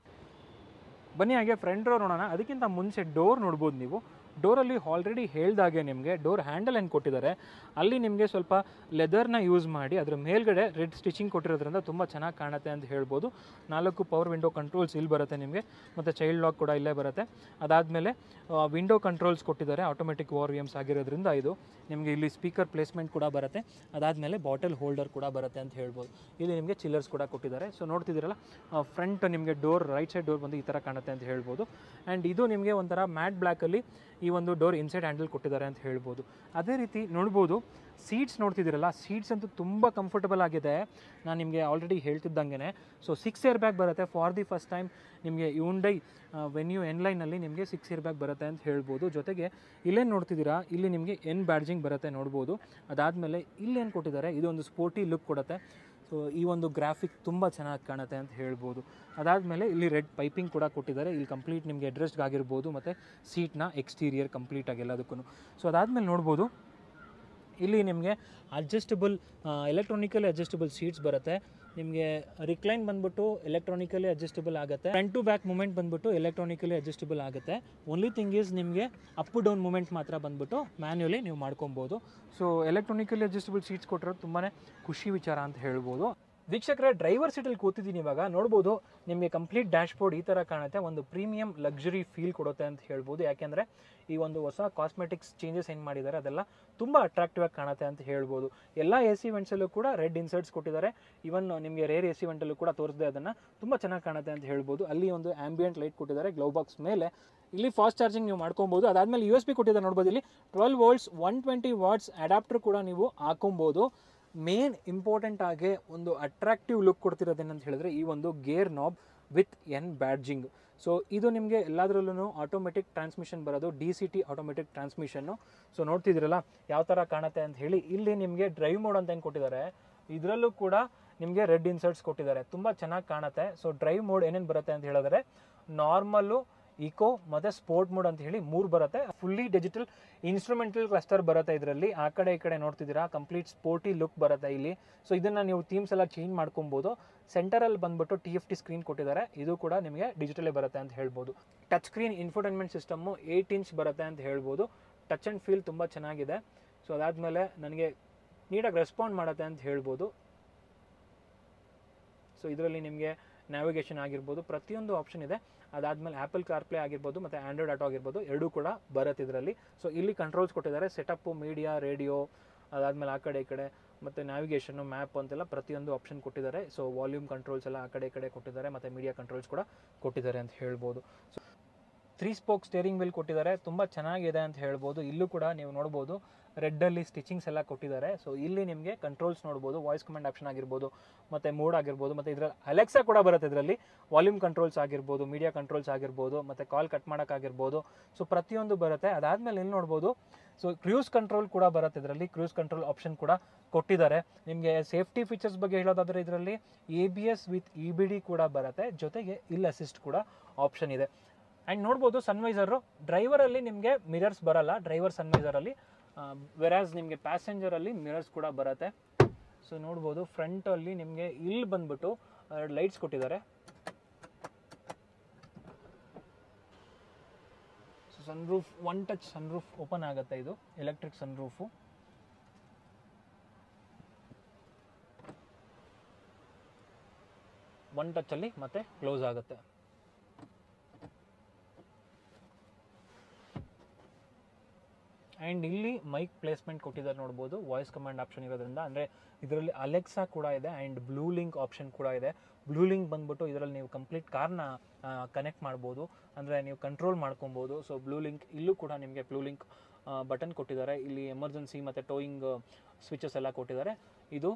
ಬನ್ನಿ ಹಾಗೆ ಫ್ರಂಟ್ ಡೋರ್ ನೋಡೋಣ ಅದಕ್ಕಿಂತ ಮುಂಚೆ ಡೋರ್ ನೋಡ್ಬೋದು ನೀವು ಡೋರಲ್ಲಿ ಆಲ್ರೆಡಿ ಹೇಳ್ದಾಗೆ ನಿಮಗೆ ಡೋರ್ ಹ್ಯಾಂಡಲ್ ಏನು ಕೊಟ್ಟಿದ್ದಾರೆ ಅಲ್ಲಿ ನಿಮಗೆ ಸ್ವಲ್ಪ ಲೆದರ್ನ ಯೂಸ್ ಮಾಡಿ ಅದರ ಮೇಲ್ಗಡೆ ರೆಡ್ ಸ್ಟಿಚಿಂಗ್ ಕೊಟ್ಟಿರೋದ್ರಿಂದ ತುಂಬ ಚೆನ್ನಾಗಿ ಕಾಣುತ್ತೆ ಅಂತ ಹೇಳ್ಬೋದು ನಾಲ್ಕು ಪವರ್ ವಿಂಡೋ ಕಂಟ್ರೋಲ್ಸ್ ಇಲ್ಲಿ ಬರುತ್ತೆ ನಿಮಗೆ ಮತ್ತು ಚೈಲ್ಡ್ ಲಾಕ್ ಕೂಡ ಇಲ್ಲೇ ಬರುತ್ತೆ ಅದಾದಮೇಲೆ ವಿಂಡೋ ಕಂಟ್ರೋಲ್ಸ್ ಕೊಟ್ಟಿದ್ದಾರೆ ಆಟೋಮೆಟಿಕ್ ವಾರ್ ವಿ ಎಮ್ಸ್ ಆಗಿರೋದ್ರಿಂದ ಇದು ನಿಮಗೆ ಇಲ್ಲಿ ಸ್ಪೀಕರ್ ಪ್ಲೇಸ್ಮೆಂಟ್ ಕೂಡ ಬರುತ್ತೆ ಅದಾದಮೇಲೆ ಬಾಟಲ್ ಹೋಲ್ಡರ್ ಕೂಡ ಬರುತ್ತೆ ಅಂತ ಹೇಳ್ಬೋದು ಇಲ್ಲಿ ನಿಮಗೆ ಚಿಲ್ಲರ್ಸ್ ಕೂಡ ಕೊಟ್ಟಿದ್ದಾರೆ ಸೊ ನೋಡ್ತಿದ್ದೀರಲ್ಲ ಫ್ರಂಟ್ ನಿಮಗೆ ಡೋರ್ ರೈಟ್ ಸೈಡ್ ಡೋರ್ ಬಂದು ಈ ಥರ ಕಾಣುತ್ತೆ ಅಂತ ಹೇಳ್ಬೋದು ಆ್ಯಂಡ್ ಇದು ನಿಮಗೆ ಒಂಥರ ಮ್ಯಾಟ್ ಬ್ಲ್ಯಾಕಲ್ಲಿ ಈ ಒಂದು ಡೋರ್ ಇನ್ಸೈಡ್ ಹ್ಯಾಂಡಲ್ ಕೊಟ್ಟಿದ್ದಾರೆ ಅಂತ ಹೇಳ್ಬೋದು ಅದೇ ರೀತಿ ನೋಡ್ಬೋದು ಸೀಟ್ಸ್ ನೋಡ್ತಿದ್ದೀರಲ್ಲ ಸೀಟ್ಸ್ ಅಂತೂ ತುಂಬ ಕಂಫರ್ಟಬಲ್ ಆಗಿದೆ ನಾನು ನಿಮಗೆ ಆಲ್ರೆಡಿ ಹೇಳ್ತಿದ್ದಂಗೆ ಸೊ ಸಿಕ್ಸ್ ಇಯರ್ ಬ್ಯಾಗ್ ಬರುತ್ತೆ ಫಾರ್ ದಿ ಫಸ್ಟ್ ಟೈಮ್ ನಿಮಗೆ ಯುಂಡೈ ವೆನ್ಯೂ ಎನ್ಲೈನಲ್ಲಿ ನಿಮಗೆ ಸಿಕ್ಸ್ ಇಯರ್ ಬ್ಯಾಗ್ ಬರುತ್ತೆ ಅಂತ ಹೇಳ್ಬೋದು ಜೊತೆಗೆ ಇಲ್ಲೇನು ನೋಡ್ತಿದ್ದೀರಾ ಇಲ್ಲಿ ನಿಮಗೆ ಎನ್ ಬ್ಯಾಡ್ಜಿಂಗ್ ಬರುತ್ತೆ ನೋಡ್ಬೋದು ಅದಾದಮೇಲೆ ಇಲ್ಲೇನು ಕೊಟ್ಟಿದ್ದಾರೆ ಇದು ಒಂದು ಸ್ಪೋರ್ಟಿ ಲುಕ್ ಕೊಡುತ್ತೆ ಸೊ ಈ ಒಂದು ಗ್ರಾಫಿಕ್ ತುಂಬ ಚೆನ್ನಾಗಿ ಕಾಣುತ್ತೆ ಅಂತ ಹೇಳ್ಬೋದು ಅದಾದಮೇಲೆ ಇಲ್ಲಿ ರೆಡ್ ಪೈಪಿಂಗ್ ಕೂಡ ಕೊಟ್ಟಿದ್ದಾರೆ ಇಲ್ಲಿ ಕಂಪ್ಲೀಟ್ ನಿಮಗೆ ಅಡ್ರೆಸ್ಗೆ ಆಗಿರ್ಬೋದು ಮತ್ತು ಸೀಟ್ನ ಎಕ್ಸ್ಟೀರಿಯರ್ ಕಂಪ್ಲೀಟ್ ಆಗಿ ಎಲ್ಲದಕ್ಕೂ ಸೊ ಅದಾದಮೇಲೆ ನೋಡ್ಬೋದು ಇಲ್ಲಿ ನಿಮಗೆ ಅಡ್ಜಸ್ಟಬಲ್ ಎಲೆಕ್ಟ್ರಾನಿಕಲಿ ಅಡ್ಜಸ್ಟಬಲ್ ಸೀಟ್ಸ್ ಬರುತ್ತೆ ನಿಮಗೆ ರಿಕ್ಲೈನ್ ಬಂದ್ಬಿಟ್ಟು ಎಲೆಕ್ಟ್ರಾನಿಕಲಿ ಅಡ್ಜಸ್ಟಬಲ್ ಆಗುತ್ತೆ ಫ್ರಂಟ್ ಟು ಬ್ಯಾಕ್ ಮೂಮೆಂಟ್ ಬಂದ್ಬಿಟ್ಟು ಎಲೆಕ್ಟ್ರಾನಿಕಲಿ ಅಡ್ಜಸ್ಟಬಲ್ ಆಗುತ್ತೆ ಓನ್ಲಿ ಥಿಂಗ್ ಈಸ್ ನಿಮಗೆ ಅಪ್ ಡೌನ್ ಮೂಮೆಂಟ್ ಮಾತ್ರ ಬಂದ್ಬಿಟ್ಟು ಮ್ಯಾನ್ಯುಲಿ ನೀವು ಮಾಡ್ಕೊಬೋದು ಸೊ ಎಲೆಕ್ಟ್ರಾನಿಕಲಿ ಅಡ್ಜಸ್ಟಬಲ್ ಸೀಟ್ಸ್ ಕೊಟ್ಟಿರೋದು ತುಂಬಾ ಖುಷಿ ವಿಚಾರ ಅಂತ ಹೇಳ್ಬೋದು ವೀಕ್ಷಕರೇ ಡ್ರೈವರ್ ಸೀಟಲ್ಲಿ ಕೂತಿದ್ದೀನಿ ಇವಾಗ ನೋಡ್ಬೋದು ನಿಮಗೆ ಕಂಪ್ಲೀಟ್ ಡ್ಯಾಶ್ ಬೋರ್ಡ್ ಈ ಥರ ಕಾಣುತ್ತೆ ಒಂದು ಪ್ರೀಮಿಯಂ ಲಕ್ಸುರಿ ಫೀಲ್ ಕೊಡುತ್ತೆ ಅಂತ ಹೇಳ್ಬೋದು ಯಾಕೆಂದರೆ ಈ ಒಂದು ಹೊಸ ಕಾಸ್ಮೆಟಿಕ್ಸ್ ಚೇಂಜಸ್ ಏನು ಮಾಡಿದ್ದಾರೆ ಅದೆಲ್ಲ ತುಂಬ ಅಟ್ರಾಕ್ಟಿವ್ ಆಗಿ ಕಾಣುತ್ತೆ ಅಂತ ಹೇಳ್ಬೋದು ಎಲ್ಲ ಎ ಸಿ ವೆಂಟ್ಸಲ್ಲೂ ಕೂಡ ರೆಡ್ ಇನ್ಸರ್ಟ್ಸ್ ಕೊಟ್ಟಿದ್ದಾರೆ ಇವನ್ ನಿಮಗೆ ರೇರ್ ಎ ಸಿ ವೆಂಟಲ್ಲೂ ಕೂಡ ತೋರಿಸಿದೆ ಅದನ್ನು ತುಂಬ ಚೆನ್ನಾಗಿ ಕಾಣುತ್ತೆ ಅಂತ ಹೇಳ್ಬೋದು ಅಲ್ಲಿ ಒಂದು ಆಂಬಿಯಂಟ್ ಲೈಟ್ ಕೊಟ್ಟಿದ್ದಾರೆ ಗ್ಲೌ ಬಾಕ್ಸ್ ಮೇಲೆ ಇಲ್ಲಿ ಫಾಸ್ಟ್ ಚಾರ್ಜಿಂಗ್ ನೀವು ಮಾಡ್ಕೊಬೋದು ಅದಾದಮೇಲೆ ಯು ಎಸ್ ಪಿ ಕೊಟ್ಟಿದ್ದಾರೆ ನೋಡ್ಬೋದು ಇಲ್ಲಿ twelve volts one twenty watts adapter ಕೂಡ ನೀವು ಹಾಕೊಬೋದು ಮೇನ್ ಇಂಪಾರ್ಟೆಂಟ್ ಆಗಿ ಒಂದು ಅಟ್ರಾಕ್ಟಿವ್ ಲುಕ್ ಕೊಡ್ತಿರೋದೇನಂತ ಹೇಳಿದ್ರೆ ಈ ಒಂದು gear knob with N badging so ಇದು ನಿಮಗೆ ಎಲ್ಲದರಲ್ಲೂ ಆಟೋಮೆಟಿಕ್ ಟ್ರಾನ್ಸ್ಮಿಷನ್ ಬರೋದು ಡಿ ಸಿ ಟಿ ಆಟೋಮೆಟಿಕ್ ಟ್ರಾನ್ಸ್ಮಿಷನ್ನು ಸೊ ನೋಡ್ತಿದ್ದೀರಲ್ಲ ಯಾವ ಥರ ಕಾಣುತ್ತೆ ಅಂತ ಹೇಳಿ ಇಲ್ಲಿ ನಿಮಗೆ ಡ್ರೈವ್ ಮೋಡ್ ಅಂತ ಏನು ಕೊಟ್ಟಿದ್ದಾರೆ ಇದರಲ್ಲೂ ಕೂಡ ನಿಮಗೆ ರೆಡ್ ಇನ್ಸರ್ಟ್ಸ್ ಕೊಟ್ಟಿದ್ದಾರೆ ತುಂಬ ಚೆನ್ನಾಗಿ ಕಾಣುತ್ತೆ ಸೊ ಡ್ರೈವ್ ಮೋಡ್ ಏನೇನು ಬರುತ್ತೆ ಅಂತ ಹೇಳಿದ್ರೆ ನಾರ್ಮಲ್ಲು ಇಕೋ ಮತ್ತು ಸ್ಪೋರ್ಟ್ ಮೋಡ್ ಅಂತ ಹೇಳಿ ಮೂರು ಬರುತ್ತೆ ಫುಲ್ಲಿ ಡಿಜಿಟಲ್ ಇನ್ಸ್ಟ್ರೂಮೆಂಟಲ್ ಕ್ಲಸ್ಟರ್ ಬರುತ್ತೆ ಇದರಲ್ಲಿ ಆ ಕಡೆ ಈ ಕಡೆ ನೋಡ್ತಿದ್ದೀರಾ ಕಂಪ್ಲೀಟ್ ಸ್ಪೋರ್ಟಿ ಲುಕ್ ಬರುತ್ತೆ ಇಲ್ಲಿ ಸೊ ಇದನ್ನು ನೀವು ಥೀಮ್ಸ್ ಎಲ್ಲ ಚೇಂಜ್ ಮಾಡ್ಕೊಬೋದು ಸೆಂಟರಲ್ಲಿ ಬಂದ್ಬಿಟ್ಟು ಟಿ ಎಫ್ ಟಿ ಸ್ಕ್ರೀನ್ ಕೊಟ್ಟಿದ್ದಾರೆ ಇದು ಕೂಡ ನಿಮಗೆ ಡಿಜಿಟಲೇ ಬರುತ್ತೆ ಅಂತ ಹೇಳ್ಬೋದು touch screen infotainment system eight inch ಬರುತ್ತೆ ಅಂತ ಹೇಳ್ಬೋದು ಟಚ್ ಆ್ಯಂಡ್ ಫೀಲ್ ತುಂಬ ಚೆನ್ನಾಗಿದೆ ಸೊ ಅದಾದಮೇಲೆ ನನಗೆ ನೀಟಾಗಿ ರೆಸ್ಪಾಂಡ್ ಮಾಡುತ್ತೆ ಅಂತ ಹೇಳ್ಬೋದು ಸೊ ಇದರಲ್ಲಿ ನಿಮಗೆ ನ್ಯಾವಿಗೇಷನ್ ಆಗಿರ್ಬೋದು ಪ್ರತಿಯೊಂದು ಆಪ್ಷನ್ ಇದೆ ಅದಾದಮೇಲೆ ಆ್ಯಪಲ್ ಕಾರ್ಪ್ಲೇ ಆಗಿರ್ಬೋದು ಮತ್ತು ಆ್ಯಂಡ್ರಾಯ್ಡ್ ಆಟೋ ಆಗಿರ್ಬೋದು ಎರಡೂ ಕೂಡ ಬರುತ್ತೆ ಇದರಲ್ಲಿ ಸೊ ಇಲ್ಲಿ ಕಂಟ್ರೋಲ್ಸ್ ಕೊಟ್ಟಿದ್ದಾರೆ ಸೆಟಪ್ಪು ಮೀಡಿಯಾ ರೇಡಿಯೋ ಅದಾದಮೇಲೆ ಆ ಕಡೆ ಈ ಕಡೆ ಮತ್ತು ನ್ಯಾವಿಗೇಷನ್ನು ಮ್ಯಾಪ್ ಅಂತೆಲ್ಲ ಪ್ರತಿಯೊಂದು ಆಪ್ಷನ್ ಕೊಟ್ಟಿದ್ದಾರೆ ಸೊ ವಾಲ್ಯೂಮ್ ಕಂಟ್ರೋಲ್ಸ್ ಎಲ್ಲ ಆ ಕಡೆ ಈ ಕಡೆ ಕೊಟ್ಟಿದ್ದಾರೆ ಮತ್ತು ಮೀಡಿಯಾ ಕಂಟ್ರೋಲ್ಸ್ ಕೂಡ ಕೊಟ್ಟಿದ್ದಾರೆ ಅಂತ ಹೇಳ್ಬೋದು so three spoke steering wheel ಕೊಟ್ಟಿದ್ದಾರೆ ತುಂಬ ಚೆನ್ನಾಗಿದೆ ಅಂತ ಹೇಳ್ಬೋದು ಇಲ್ಲೂ ಕೂಡ ನೀವು ನೋಡ್ಬೋದು ರೆಡ್ಡಲ್ಲಿ ಸ್ಟಿಚಿಂಗ್ಸ್ ಎಲ್ಲ ಕೊಟ್ಟಿದ್ದಾರೆ ಸೊ ಇಲ್ಲಿ ನಿಮಗೆ ಕಂಟ್ರೋಲ್ಸ್ ನೋಡ್ಬೋದು ವಾಯ್ಸ್ ಕಮಾಂಡ್ ಆಪ್ಷನ್ ಆಗಿರ್ಬೋದು ಮತ್ತು ಮೋಡ್ ಆಗಿರ್ಬೋದು ಮತ್ತು ಇದರಲ್ಲಿ ಅಲೆಕ್ಸಾ ಕೂಡ ಬರುತ್ತೆ ಇದರಲ್ಲಿ ವಾಲ್ಯೂಮ್ ಕಂಟ್ರೋಲ್ಸ್ ಆಗಿರ್ಬೋದು ಮೀಡಿಯಾ ಕಂಟ್ರೋಲ್ಸ್ ಆಗಿರ್ಬೋದು ಮತ್ತು ಕಾಲ್ ಕಟ್ ಮಾಡೋಕ್ಕಾಗಿರ್ಬೋದು ಸೊ ಪ್ರತಿಯೊಂದು ಬರುತ್ತೆ ಅದಾದಮೇಲೆ ಇಲ್ಲಿ ನೋಡ್ಬೋದು ಸೊ ಕ್ರೂಸ್ ಕಂಟ್ರೋಲ್ ಕೂಡ ಬರುತ್ತೆ ಇದರಲ್ಲಿ ಕ್ರೂಸ್ ಕಂಟ್ರೋಲ್ ಆಪ್ಷನ್ ಕೂಡ ಕೊಟ್ಟಿದ್ದಾರೆ ನಿಮಗೆ ಸೇಫ್ಟಿ ಫೀಚರ್ಸ್ ಬಗ್ಗೆ ಹೇಳೋದಾದರೆ ಇದರಲ್ಲಿ A B S with E B D ಕೂಡ ಬರುತ್ತೆ ಜೊತೆಗೆ ಇಲ್ ಅಸಿಸ್ಟ್ ಕೂಡ ಆಪ್ಷನ್ ಇದೆ ಆ್ಯಂಡ್ ನೋಡ್ಬೋದು ಸನ್ವೈಸರು ಡ್ರೈವರಲ್ಲಿ ನಿಮಗೆ ಮಿರರ್ಸ್ ಬರಲ್ಲ ಡ್ರೈವರ್ ಸನ್ವೈಸರಲ್ಲಿ ವೆರಾಸ್ ನಿಮಗೆ ಪ್ಯಾಸೆಂಜರಲ್ಲಿ ಮಿರರ್ಸ್ ಕೂಡ ಬರುತ್ತೆ ಸೊ ನೋಡ್ಬೋದು ಫ್ರಂಟಲ್ಲಿ ನಿಮಗೆ ಇಲ್ಲಿ ಬಂದ್ಬಿಟ್ಟು ಎರಡು ಲೈಟ್ಸ್ ಕೊಟ್ಟಿದ್ದಾರೆ so sunroof one touch sunroof open ಆಗುತ್ತೆ ಇದು ಎಲೆಕ್ಟ್ರಿಕ್ ಸನ್ ರೂಫು ಒನ್ ಟಚಲ್ಲಿ ಮತ್ತೆ ಕ್ಲೋಸ್ ಆಗುತ್ತೆ ಆ್ಯಂಡ್ ಇಲ್ಲಿ ಮೈಕ್ ಪ್ಲೇಸ್ಮೆಂಟ್ ಕೊಟ್ಟಿದ್ದಾರೆ ನೋಡ್ಬೋದು ವಾಯ್ಸ್ ಕಮಾಂಡ್ ಆಪ್ಷನ್ ಇರೋದ್ರಿಂದ ಅಂದರೆ ಇದರಲ್ಲಿ ಅಲೆಕ್ಸಾ ಕೂಡ ಇದೆ ಆ್ಯಂಡ್ ಬ್ಲೂ ಲಿಂಕ್ ಆಪ್ಷನ್ ಕೂಡ ಇದೆ ಬ್ಲೂ ಲಿಂಕ್ ಬಂದ್ಬಿಟ್ಟು ಇದರಲ್ಲಿ ನೀವು ಕಂಪ್ಲೀಟ್ ಕಾರ್ನ ಕನೆಕ್ಟ್ ಮಾಡ್ಬೋದು ಅಂದರೆ ನೀವು ಕಂಟ್ರೋಲ್ ಮಾಡ್ಕೊಬೋದು ಸೊ ಬ್ಲೂ ಲಿಂಕ್ ಇಲ್ಲೂ ಕೂಡ ನಿಮಗೆ ಬ್ಲೂ ಲಿಂಕ್ ಬಟನ್ ಕೊಟ್ಟಿದ್ದಾರೆ ಇಲ್ಲಿ ಎಮರ್ಜೆನ್ಸಿ ಮತ್ತು ಟೋಯಿಂಗ್ ಸ್ವಿಚಸ್ ಎಲ್ಲ ಕೊಟ್ಟಿದ್ದಾರೆ ಇದು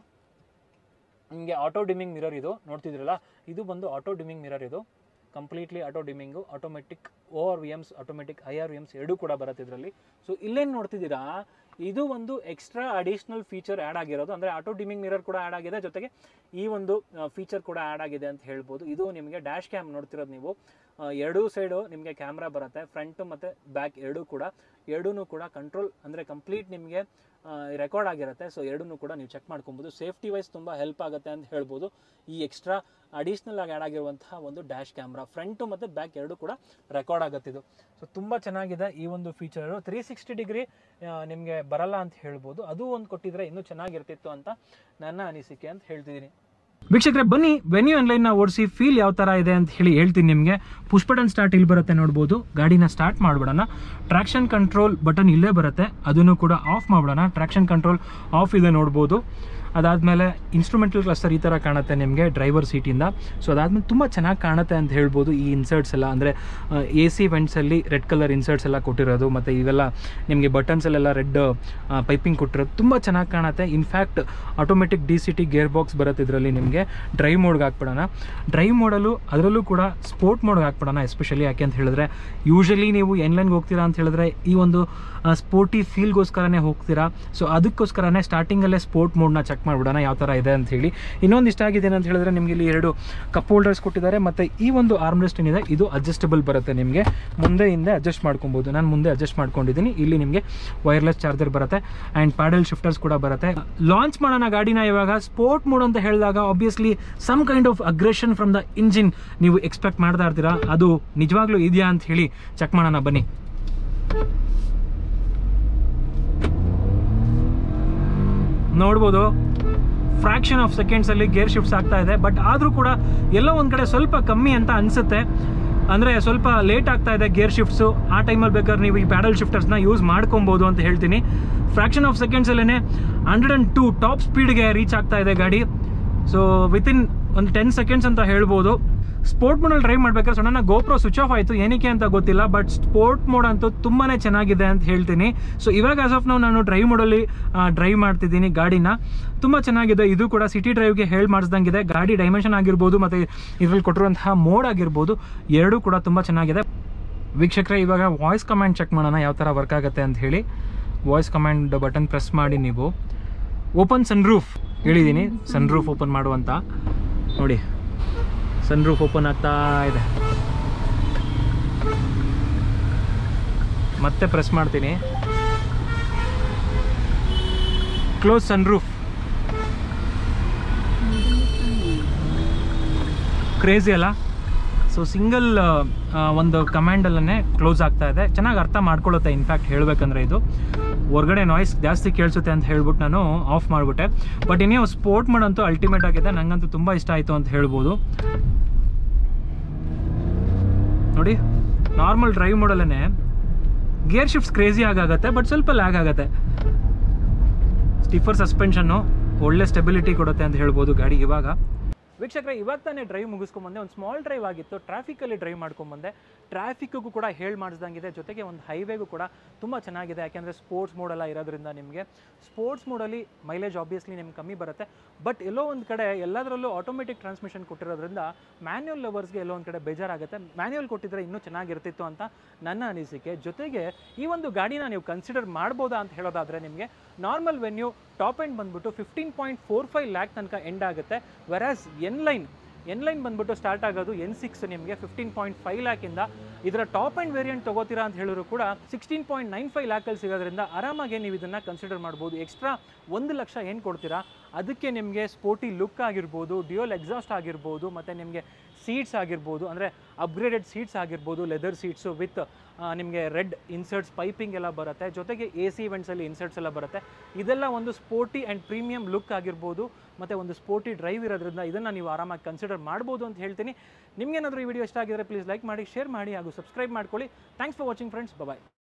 ನಿಮಗೆ ಆಟೋ ಡಿಮಿಂಗ್ ಮಿರರ್ ಇದು ನೋಡ್ತಿದ್ರಲ್ಲ ಇದು ಬಂದು ಆಟೋ ಡಿಮಿಂಗ್ ಮಿರರ್ ಇದು completely auto dimming automatic O R V Ms automatic I R V Ms ಎರಡೂ ಕೂಡ ಬರುತ್ತೆ ಇದರಲ್ಲಿ ಸೊ ಇಲ್ಲೇನು ನೋಡ್ತಿದ್ದೀರಾ ಇದು ಒಂದು ಎಕ್ಸ್ಟ್ರಾ ಅಡಿಷ್ನಲ್ ಫೀಚರ್ ಆ್ಯಡ್ ಆಗಿರೋದು ಅಂದರೆ ಆಟೋ ಡಿಮಿಂಗ್ ಮಿರರ್ ಕೂಡ ಆ್ಯಡ್ ಆಗಿದೆ ಜೊತೆಗೆ ಈ ಒಂದು ಫೀಚರ್ ಕೂಡ ಆ್ಯಡ್ ಆಗಿದೆ ಅಂತ ಹೇಳ್ಬೋದು ಇದು ನಿಮಗೆ ಡ್ಯಾಶ್ ಕ್ಯಾಮ್ ನೋಡ್ತಿರೋದು ನೀವು ಆ, ಎರಡೂ ಸೈಡು ನಿಮಗೆ ಕ್ಯಾಮ್ರಾ ಬರುತ್ತೆ ಫ್ರಂಟು ಮತ್ತು ಬ್ಯಾಕ್ ಎರಡೂ ಕೂಡ ಎರಡೂ ಕೂಡ ಕಂಟ್ರೋಲ್ ಅಂದರೆ ಕಂಪ್ಲೀಟ್ ನಿಮಗೆ ರೆಕಾರ್ಡ್ ಆಗಿರುತ್ತೆ ಸೊ ಎರಡೂ ಕೂಡ ನೀವು ಚೆಕ್ ಮಾಡ್ಕೊಬೋದು ಸೇಫ್ಟಿ ವೈಸ್ ತುಂಬ ಹೆಲ್ಪ್ ಆಗುತ್ತೆ ಅಂತ ಹೇಳ್ಬೋದು ಈ ಎಕ್ಸ್ಟ್ರಾ ಅಡಿಷ್ನಲ್ ಆಗಿ ಆ್ಯಡ್ ಆಗಿರುವಂತಹ ಒಂದು ಡ್ಯಾಶ್ ಕ್ಯಾಮ್ರಾ ಫ್ರಂಟು ಮತ್ತು ಬ್ಯಾಕ್ ಎರಡೂ ಕೂಡ ರೆಕಾರ್ಡ್ ಆಗುತ್ತೆ ಇದು ಸೊ ತುಂಬ ಚೆನ್ನಾಗಿದೆ ಈ ಒಂದು ಫೀಚರು ತ್ರೀ ಸಿಕ್ಸ್ಟಿ ಡಿಗ್ರಿ ನಿಮಗೆ ಬರಲ್ಲ ಅಂತ ಹೇಳ್ಬೋದು ಅದು ಒಂದು ಕೊಟ್ಟಿದ್ರೆ ಇನ್ನೂ ಚೆನ್ನಾಗಿರ್ತಿತ್ತು ಅಂತ ನನ್ನ ಅನಿಸಿಕೆ ಅಂತ ಹೇಳ್ತಿದ್ದೀನಿ ವೀಕ್ಷಕರೇ ಬನ್ನಿ ವೆನ್ಯೂ ಆನ್ಲೈನ್ನ ಓಡಿಸಿ ಫೀಲ್ ಯಾವ ಥರ ಇದೆ ಅಂತ ಹೇಳಿ ಹೇಳ್ತೀನಿ ನಿಮಗೆ ಪುಷ್ ಬಟನ್ ಸ್ಟಾರ್ಟ್ ಇಲ್ಲಿ ಬರುತ್ತೆ ನೋಡ್ಬೋದು ಗಾಡಿನ ಸ್ಟಾರ್ಟ್ ಮಾಡ್ಬಿಡೋಣ ಟ್ರಾಕ್ಷನ್ ಕಂಟ್ರೋಲ್ ಬಟನ್ ಇಲ್ಲೇ ಬರುತ್ತೆ ಅದನ್ನು ಕೂಡ ಆಫ್ ಮಾಡ್ಬಿಡೋಣ ಟ್ರಾಕ್ಷನ್ ಕಂಟ್ರೋಲ್ ಆಫ್ ಇದೆ ನೋಡ್ಬೋದು ಅದಾದಮೇಲೆ ಇನ್ಸ್ಟ್ರೂಮೆಂಟಲ್ ಕ್ಲಸ್ಟರ್ ಈ ಥರ ಕಾಣುತ್ತೆ ನಿಮಗೆ ಡ್ರೈವರ್ ಸೀಟಿಂದ ಸೊ ಅದಾದಮೇಲೆ ತುಂಬ ಚೆನ್ನಾಗಿ ಕಾಣುತ್ತೆ ಅಂತ ಹೇಳ್ಬೋದು ಈ ಇನ್ಸರ್ಟ್ಸ್ ಎಲ್ಲ ಅಂದರೆ ಎ ಸಿ ವೆಂಟ್ಸಲ್ಲಿ ರೆಡ್ ಕಲರ್ ಇನ್ಸರ್ಟ್ಸ್ ಎಲ್ಲ ಕೊಟ್ಟಿರೋದು ಮತ್ತು ಇವೆಲ್ಲ ನಿಮಗೆ ಬಟನ್ಸಲ್ಲೆಲ್ಲ ರೆಡ್ ಪೈಪಿಂಗ್ ಕೊಟ್ಟಿರೋದು ತುಂಬ ಚೆನ್ನಾಗಿ ಕಾಣುತ್ತೆ in fact automatic D C T gearbox ಬರುತ್ತೆ ಇದರಲ್ಲಿ ನಿಮಗೆ ಡ್ರೈವ್ ಮೋಡ್ಗೆ ಹಾಕ್ಬಿಡೋಣ ಡ್ರೈವ್ ಮೋಡಲ್ಲೂ ಅದರಲ್ಲೂ ಕೂಡ ಸ್ಪೋರ್ಟ್ ಮೋಡ್ಗೆ ಹಾಕ್ಬಿಡೋಣ ಎಸ್ಪೆಷಲಿ ಯಾಕೆ ಅಂತ ಹೇಳಿದ್ರೆ ಯೂಶಲಿ ನೀವು ಎನ್ಲೈನ್ಗೆ ಹೋಗ್ತೀರಾ ಅಂತ ಹೇಳಿದ್ರೆ ಈ ಒಂದು ಸ್ಪೋರ್ಟಿ ಫೀಲ್ಗೋಸ್ಕರನೇ ಹೋಗ್ತೀರಾ ಸೊ ಅದಕ್ಕೋಸ್ಕರನೇ ಸ್ಟಾರ್ಟಿಂಗಲ್ಲೇ ಸ್ಪೋರ್ಟ್ ಮೋಡ್ನ ಚೆಕ್ ಮಾಡಿಬಿಡೋಣ ಯಾವ ಥರ ಇದೆ ಅಂತ ಹೇಳಿ ಇನ್ನೊಂದು ಇಷ್ಟ ಆಗಿದೆ ಅಂತ ಹೇಳಿದ್ರೆ ನಿಮಗೆ ಇಲ್ಲಿ ಎರಡು ಕಪ್ ಹೋಲ್ಡರ್ಸ್ ಕೊಟ್ಟಿದ್ದಾರೆ ಮತ್ತು ಈ ಒಂದು ಆರ್ಮ್ರೆಸ್ಟ್ ಏನಿದೆ ಇದು ಅಡ್ಜಸ್ಟಬಲ್ ಬರುತ್ತೆ ನಿಮಗೆ ಮುಂದೆ ಹಿಂದೆ ಅಡ್ಜಸ್ಟ್ ಮಾಡ್ಕೊಬೋದು ನಾನು ಮುಂದೆ ಅಡ್ಜಸ್ಟ್ ಮಾಡ್ಕೊಂಡಿದ್ದೀನಿ ಇಲ್ಲಿ ನಿಮಗೆ ವೈರ್ಲೆಸ್ ಚಾರ್ಜರ್ ಬರುತ್ತೆ ಆ್ಯಂಡ್ ಪ್ಯಾಡಲ್ ಶಿಫ್ಟರ್ಸ್ ಕೂಡ ಬರುತ್ತೆ ಲಾಂಚ್ ಮಾಡೋಣ ಗಾಡಿನ ಇವಾಗ ಸ್ಪೋರ್ಟ್ ಮೋಡ್ ಅಂತ ಹೇಳಿದಾಗ obviously some kind of aggression from the engine ನೀವು ಎಕ್ಸ್ಪೆಕ್ಟ್ ಮಾಡ್ತಾ ಇರ್ತೀರಾ ಅದು ನಿಜವಾಗ್ಲೂ ಇದೆಯಾ ಅಂತ ಹೇಳಿ ಚೆಕ್ ಮಾಡೋಣ ಬನ್ನಿ ನೋಡ್ಬೋದು ಫ್ರಾಕ್ಷನ್ ಆಫ್ ಸೆಕೆಂಡ್ಸಲ್ಲಿ ಗೇರ್ ಶಿಫ್ಟ್ಸ್ ಆಗ್ತಾ ಇದೆ ಬಟ್ ಆದರೂ ಕೂಡ ಎಲ್ಲೋ ಒಂದು ಕಡೆ ಸ್ವಲ್ಪ ಕಮ್ಮಿ ಅಂತ ಅನಿಸುತ್ತೆ ಅಂದರೆ ಸ್ವಲ್ಪ ಲೇಟ್ ಆಗ್ತಾ ಇದೆ ಗೇರ್ ಶಿಫ್ಟ್ಸು ಆ ಟೈಮಲ್ಲಿ ಬೇಕಾದ್ರೆ ನೀವು ಈ ಪ್ಯಾಡಲ್ ಶಿಫ್ಟರ್ಸ್ನ ಯೂಸ್ ಮಾಡ್ಕೊಬೋದು ಅಂತ ಹೇಳ್ತೀನಿ ಫ್ರಾಕ್ಷನ್ ಆಫ್ ಸೆಕೆಂಡ್ಸಲ್ಲೇ ಹಂಡ್ರೆಡ್ ಆ್ಯಂಡ್ ಟು ಟಾಪ್ ಸ್ಪೀಡ್ಗೆ ರೀಚ್ ಆಗ್ತಾ ಇದೆ ಗಾಡಿ ಸೊ ವಿತಿನ್ ಒಂದು ಟೆನ್ ಸೆಕೆಂಡ್ಸ್ ಅಂತ ಹೇಳ್ಬೋದು ಸ್ಪೋರ್ಟ್ ಮೋಡಲ್ಲಿ ಡ್ರೈವ್ ಮಾಡ್ಬೇಕಾದ್ರೆ ಸಡನ್ನ ಗೋಪ್ರೋ ಸ್ವಿಚ್ ಆಫ್ ಆಯಿತು ಏನಕ್ಕೆ ಅಂತ ಗೊತ್ತಿಲ್ಲ ಬಟ್ ಸ್ಪೋರ್ಟ್ ಮೋಡ್ ಅಂತೂ ತುಂಬಾ ಚೆನ್ನಾಗಿದೆ ಅಂತ ಹೇಳ್ತೀನಿ ಸೊ ಇವಾಗ ಆಸ್ ಆಫ್ ನಾವು ನಾನು ಡ್ರೈವ್ ಮೋಡಲ್ಲಿ ಡ್ರೈವ್ ಮಾಡ್ತಿದ್ದೀನಿ ಗಾಡಿನ ತುಂಬ ಚೆನ್ನಾಗಿದೆ ಇದು ಕೂಡ ಸಿಟಿ ಡ್ರೈವ್ಗೆ ಹೇಳಿ ಮಾಡಿಸ್ದಂಗಿದೆ ಗಾಡಿ ಡೈಮೆನ್ಷನ್ ಆಗಿರ್ಬೋದು ಮತ್ತು ಇದರಲ್ಲಿ ಕೊಟ್ಟಿರುವಂತಹ ಮೋಡ್ ಆಗಿರ್ಬೋದು ಎರಡೂ ಕೂಡ ತುಂಬ ಚೆನ್ನಾಗಿದೆ ವೀಕ್ಷಕರೇ ಇವಾಗ ವಾಯ್ಸ್ ಕಮಾಂಡ್ ಚೆಕ್ ಮಾಡೋಣ ಯಾವ ಥರ ವರ್ಕ್ ಆಗುತ್ತೆ ಅಂತ ಹೇಳಿ ವಾಯ್ಸ್ ಕಮಾಂಡ್ ಬಟನ್ ಪ್ರೆಸ್ ಮಾಡಿ ನೀವು ಓಪನ್ ಸನ್ ರೂಫ್ ಹೇಳಿದ್ದೀನಿ ಸನ್ ರೂಫ್ ಓಪನ್ ಮಾಡುವಂತ ನೋಡಿ ಸನ್ ರೂಫ್ ಓಪನ್ ಆಗ್ತಾ ಇದೆ ಮತ್ತೆ ಪ್ರೆಸ್ ಮಾಡ್ತೀನಿ ಕ್ಲೋಸ್ ಸನ್ ರೂಫ್ ಕ್ರೇಜಿ ಅಲ್ಲ ಸೊ ಸಿಂಗಲ್ ಒಂದು ಕಮ್ಯಾಂಡಲ್ಲೇ ಕ್ಲೋಸ್ ಆಗ್ತಾ ಇದೆ ಚೆನ್ನಾಗಿ ಅರ್ಥ ಮಾಡ್ಕೊಳ್ಳುತ್ತೆ ಇನ್ಫ್ಯಾಕ್ಟ್ ಹೇಳಬೇಕಂದ್ರೆ ಇದು ಹೊರಗಡೆ ನಾಯ್ಸ್ ಜಾಸ್ತಿ ಕೇಳಿಸುತ್ತೆ ಅಂತ ಹೇಳ್ಬಿಟ್ಟು ನಾನು ಆಫ್ ಮಾಡಿಬಿಟ್ಟೆ ಬಟ್ ಇನ್ನೇ ಸ್ಪೋರ್ಟ್ ಮೋಡ್ ಅಂತೂ ಅಲ್ಟಿಮೇಟ್ ಆಗಿದೆ ನನಗಂತೂ ತುಂಬ ಇಷ್ಟ ಆಯಿತು ಅಂತ ಹೇಳ್ಬೋದು ನೋಡಿ ನಾರ್ಮಲ್ ಡ್ರೈವ್ ಮಾಡಲ್ಲೇ ಗೇರ್ ಶಿಫ್ಟ್ಸ್ ಕ್ರೇಜಿ ಆಗಾಗತ್ತೆ ಬಟ್ ಸ್ವಲ್ಪ ಲ್ಯಾಗ್ ಆಗುತ್ತೆ ಸ್ಟಿಫರ್ ಸಸ್ಪೆನ್ಷನ್ನು ಒಳ್ಳೆ ಸ್ಟೆಬಿಲಿಟಿ ಕೊಡುತ್ತೆ ಅಂತ ಹೇಳ್ಬೋದು ಗಾಡಿ ಇವಾಗ ವೀಕ್ಷಕರೇ ಇವಾಗ ತಾನೇ ಡ್ರೈವ್ ಮುಗಿಸ್ಕೊಂಬಂದೆ ಒಂದು ಸ್ಮಾಲ್ ಡ್ರೈವ್ ಆಗಿತ್ತು ಟ್ರಾಫಿಕಲ್ಲಿ ಡ್ರೈವ್ ಮಾಡ್ಕೊಂಬಂದೆ ಟ್ರಾಫಿಕ್ಕಿಗೂ ಕೂಡ ಹೇಳಿ ಮಾಡಿಸ್ದಂಗಿದೆ ಜೊತೆಗೆ ಒಂದು ಹೈವೇಗೂ ಕೂಡ ತುಂಬ ಚೆನ್ನಾಗಿದೆ ಯಾಕೆಂದರೆ ಸ್ಪೋರ್ಟ್ಸ್ ಮೋಡೆಲ್ಲ ಇರೋದ್ರಿಂದ ನಿಮಗೆ ಸ್ಪೋರ್ಟ್ಸ್ ಮೋಡಲ್ಲಿ ಮೈಲೇಜ್ ಆಬ್ವಿಯಸ್ಲಿ ನಿಮ್ಗೆ ಕಮ್ಮಿ ಬರುತ್ತೆ ಬಟ್ ಎಲ್ಲೋ ಒಂದು ಕಡೆ ಎಲ್ಲದರಲ್ಲೂ ಆಟೋಮೆಟಿಕ್ ಟ್ರಾನ್ಸ್ಮಿಷನ್ ಕೊಟ್ಟಿರೋದ್ರಿಂದ ಮ್ಯಾನ್ಯುಯಲ್ ಲವರ್ಸ್ಗೆ ಎಲ್ಲೋ ಒಂದು ಕಡೆ ಬೇಜಾರಾಗುತ್ತೆ ಮ್ಯಾನ್ಯುಯಲ್ ಕೊಟ್ಟಿದ್ರೆ ಇನ್ನೂ ಚೆನ್ನಾಗಿರ್ತಿತ್ತು ಅಂತ ನನ್ನ ಅನಿಸಿಕೆ ಜೊತೆಗೆ ಈ ಒಂದು ಗಾಡಿನ ನೀವು ಕನ್ಸಿಡರ್ ಮಾಡ್ಬೋದಾ ಅಂತ ಹೇಳೋದಾದರೆ ನಿಮಗೆ ನಾರ್ಮಲ್ ವೆನ್ಯೂ ಟಾಪ್ ಎಂಡ್ ಬಂದ್ಬಿಟ್ಟು fifteen point four five lakh ತನಕ ಎಂಡ್ ಆಗುತ್ತೆ versus N Line N Line ಬಂದ್ಬಿಟ್ಟು ಸ್ಟಾರ್ಟ್ ಆಗೋದು ಎನ್ ಸಿಕ್ಸ್ ನಿಮಗೆ ಫಿಫ್ಟೀನ್ ಪಾಯಿಂಟ್ ಫೈವ್ ಲ್ಯಾಕಿಂದ ಇದರ ಟಾಪ್ ಆ್ಯಂಡ್ ವೇರಿಯಂಟ್ ತಗೋತೀರಾ ಅಂತ ಹೇಳಿದ್ರು ಕೂಡ ಸಿಕ್ಸ್ಟೀನ್ ಪಾಯಿಂಟ್ ನೈನ್ ಫೈವ್ ಲ್ಯಾಕಲ್ಲಿ ಸಿಗೋದ್ರಿಂದ ಆರಾಮಾಗಿ ನೀವು ಇದನ್ನು ಕನ್ಸಿಡರ್ ಮಾಡ್ಬೋದು ಎಕ್ಸ್ಟ್ರಾ ಒಂದು ಲಕ್ಷ ಏನು ಕೊಡ್ತೀರಾ ಅದಕ್ಕೆ ನಿಮಗೆ ಸ್ಪೋರ್ಟಿ ಲುಕ್ ಆಗಿರ್ಬೋದು ಡ್ಯೂಯಲ್ ಎಕ್ಸಾಸ್ಟ್ ಆಗಿರ್ಬೋದು ಮತ್ತು ನಿಮಗೆ ಸೀಟ್ಸ್ ಆಗಿರ್ಬೋದು ಅಂದರೆ ಅಪ್ಗ್ರೇಡೆಡ್ ಸೀಟ್ಸ್ ಆಗಿರ್ಬೋದು ಲೆದರ್ ಸೀಟ್ಸು ವಿತ್ ನಿಮಗೆ ರೆಡ್ ಇನ್ಸರ್ಟ್ಸ್ ಪೈಪಿಂಗ್ ಎಲ್ಲ ಬರುತ್ತೆ ಜೊತೆಗೆ ಎ ಸಿ ಇವೆಂಟ್ಸಲ್ಲಿ ಇನ್ಸರ್ಟ್ಸ್ ಎಲ್ಲ ಬರುತ್ತೆ ಇದೆಲ್ಲ ಒಂದು ಸ್ಪೋರ್ಟಿ ಆ್ಯಂಡ್ ಪ್ರೀಮಿಯಂ ಲುಕ್ ಆಗಿರ್ಬೋದು ಮತ್ತು ಒಂದು ಸ್ಪೋರ್ಟಿ ಡ್ರೈವ್ ಇರೋದ್ರಿಂದ ಇದನ್ನು ನೀವು ಆರಾಮಾಗಿ ಕನ್ಸಿಡರ್ ಮಾಡ್ಬೋದು ಅಂತ ಹೇಳ್ತೀನಿ ನಿಮಗೇನಾದರೂ ಈ ವಿಡಿಯೋ ಇಷ್ಟ ಆಗಿದ್ರೆ ಪ್ಲೀಸ್ ಲೈಕ್ ಮಾಡಿ ಶೇರ್ ಮಾಡಿ ಹಾಗೂ ಸಬ್ಸ್ಕ್ರೈಬ್ ಮಾಡ್ಕೊಳ್ಳಿ thanks for watching friends bye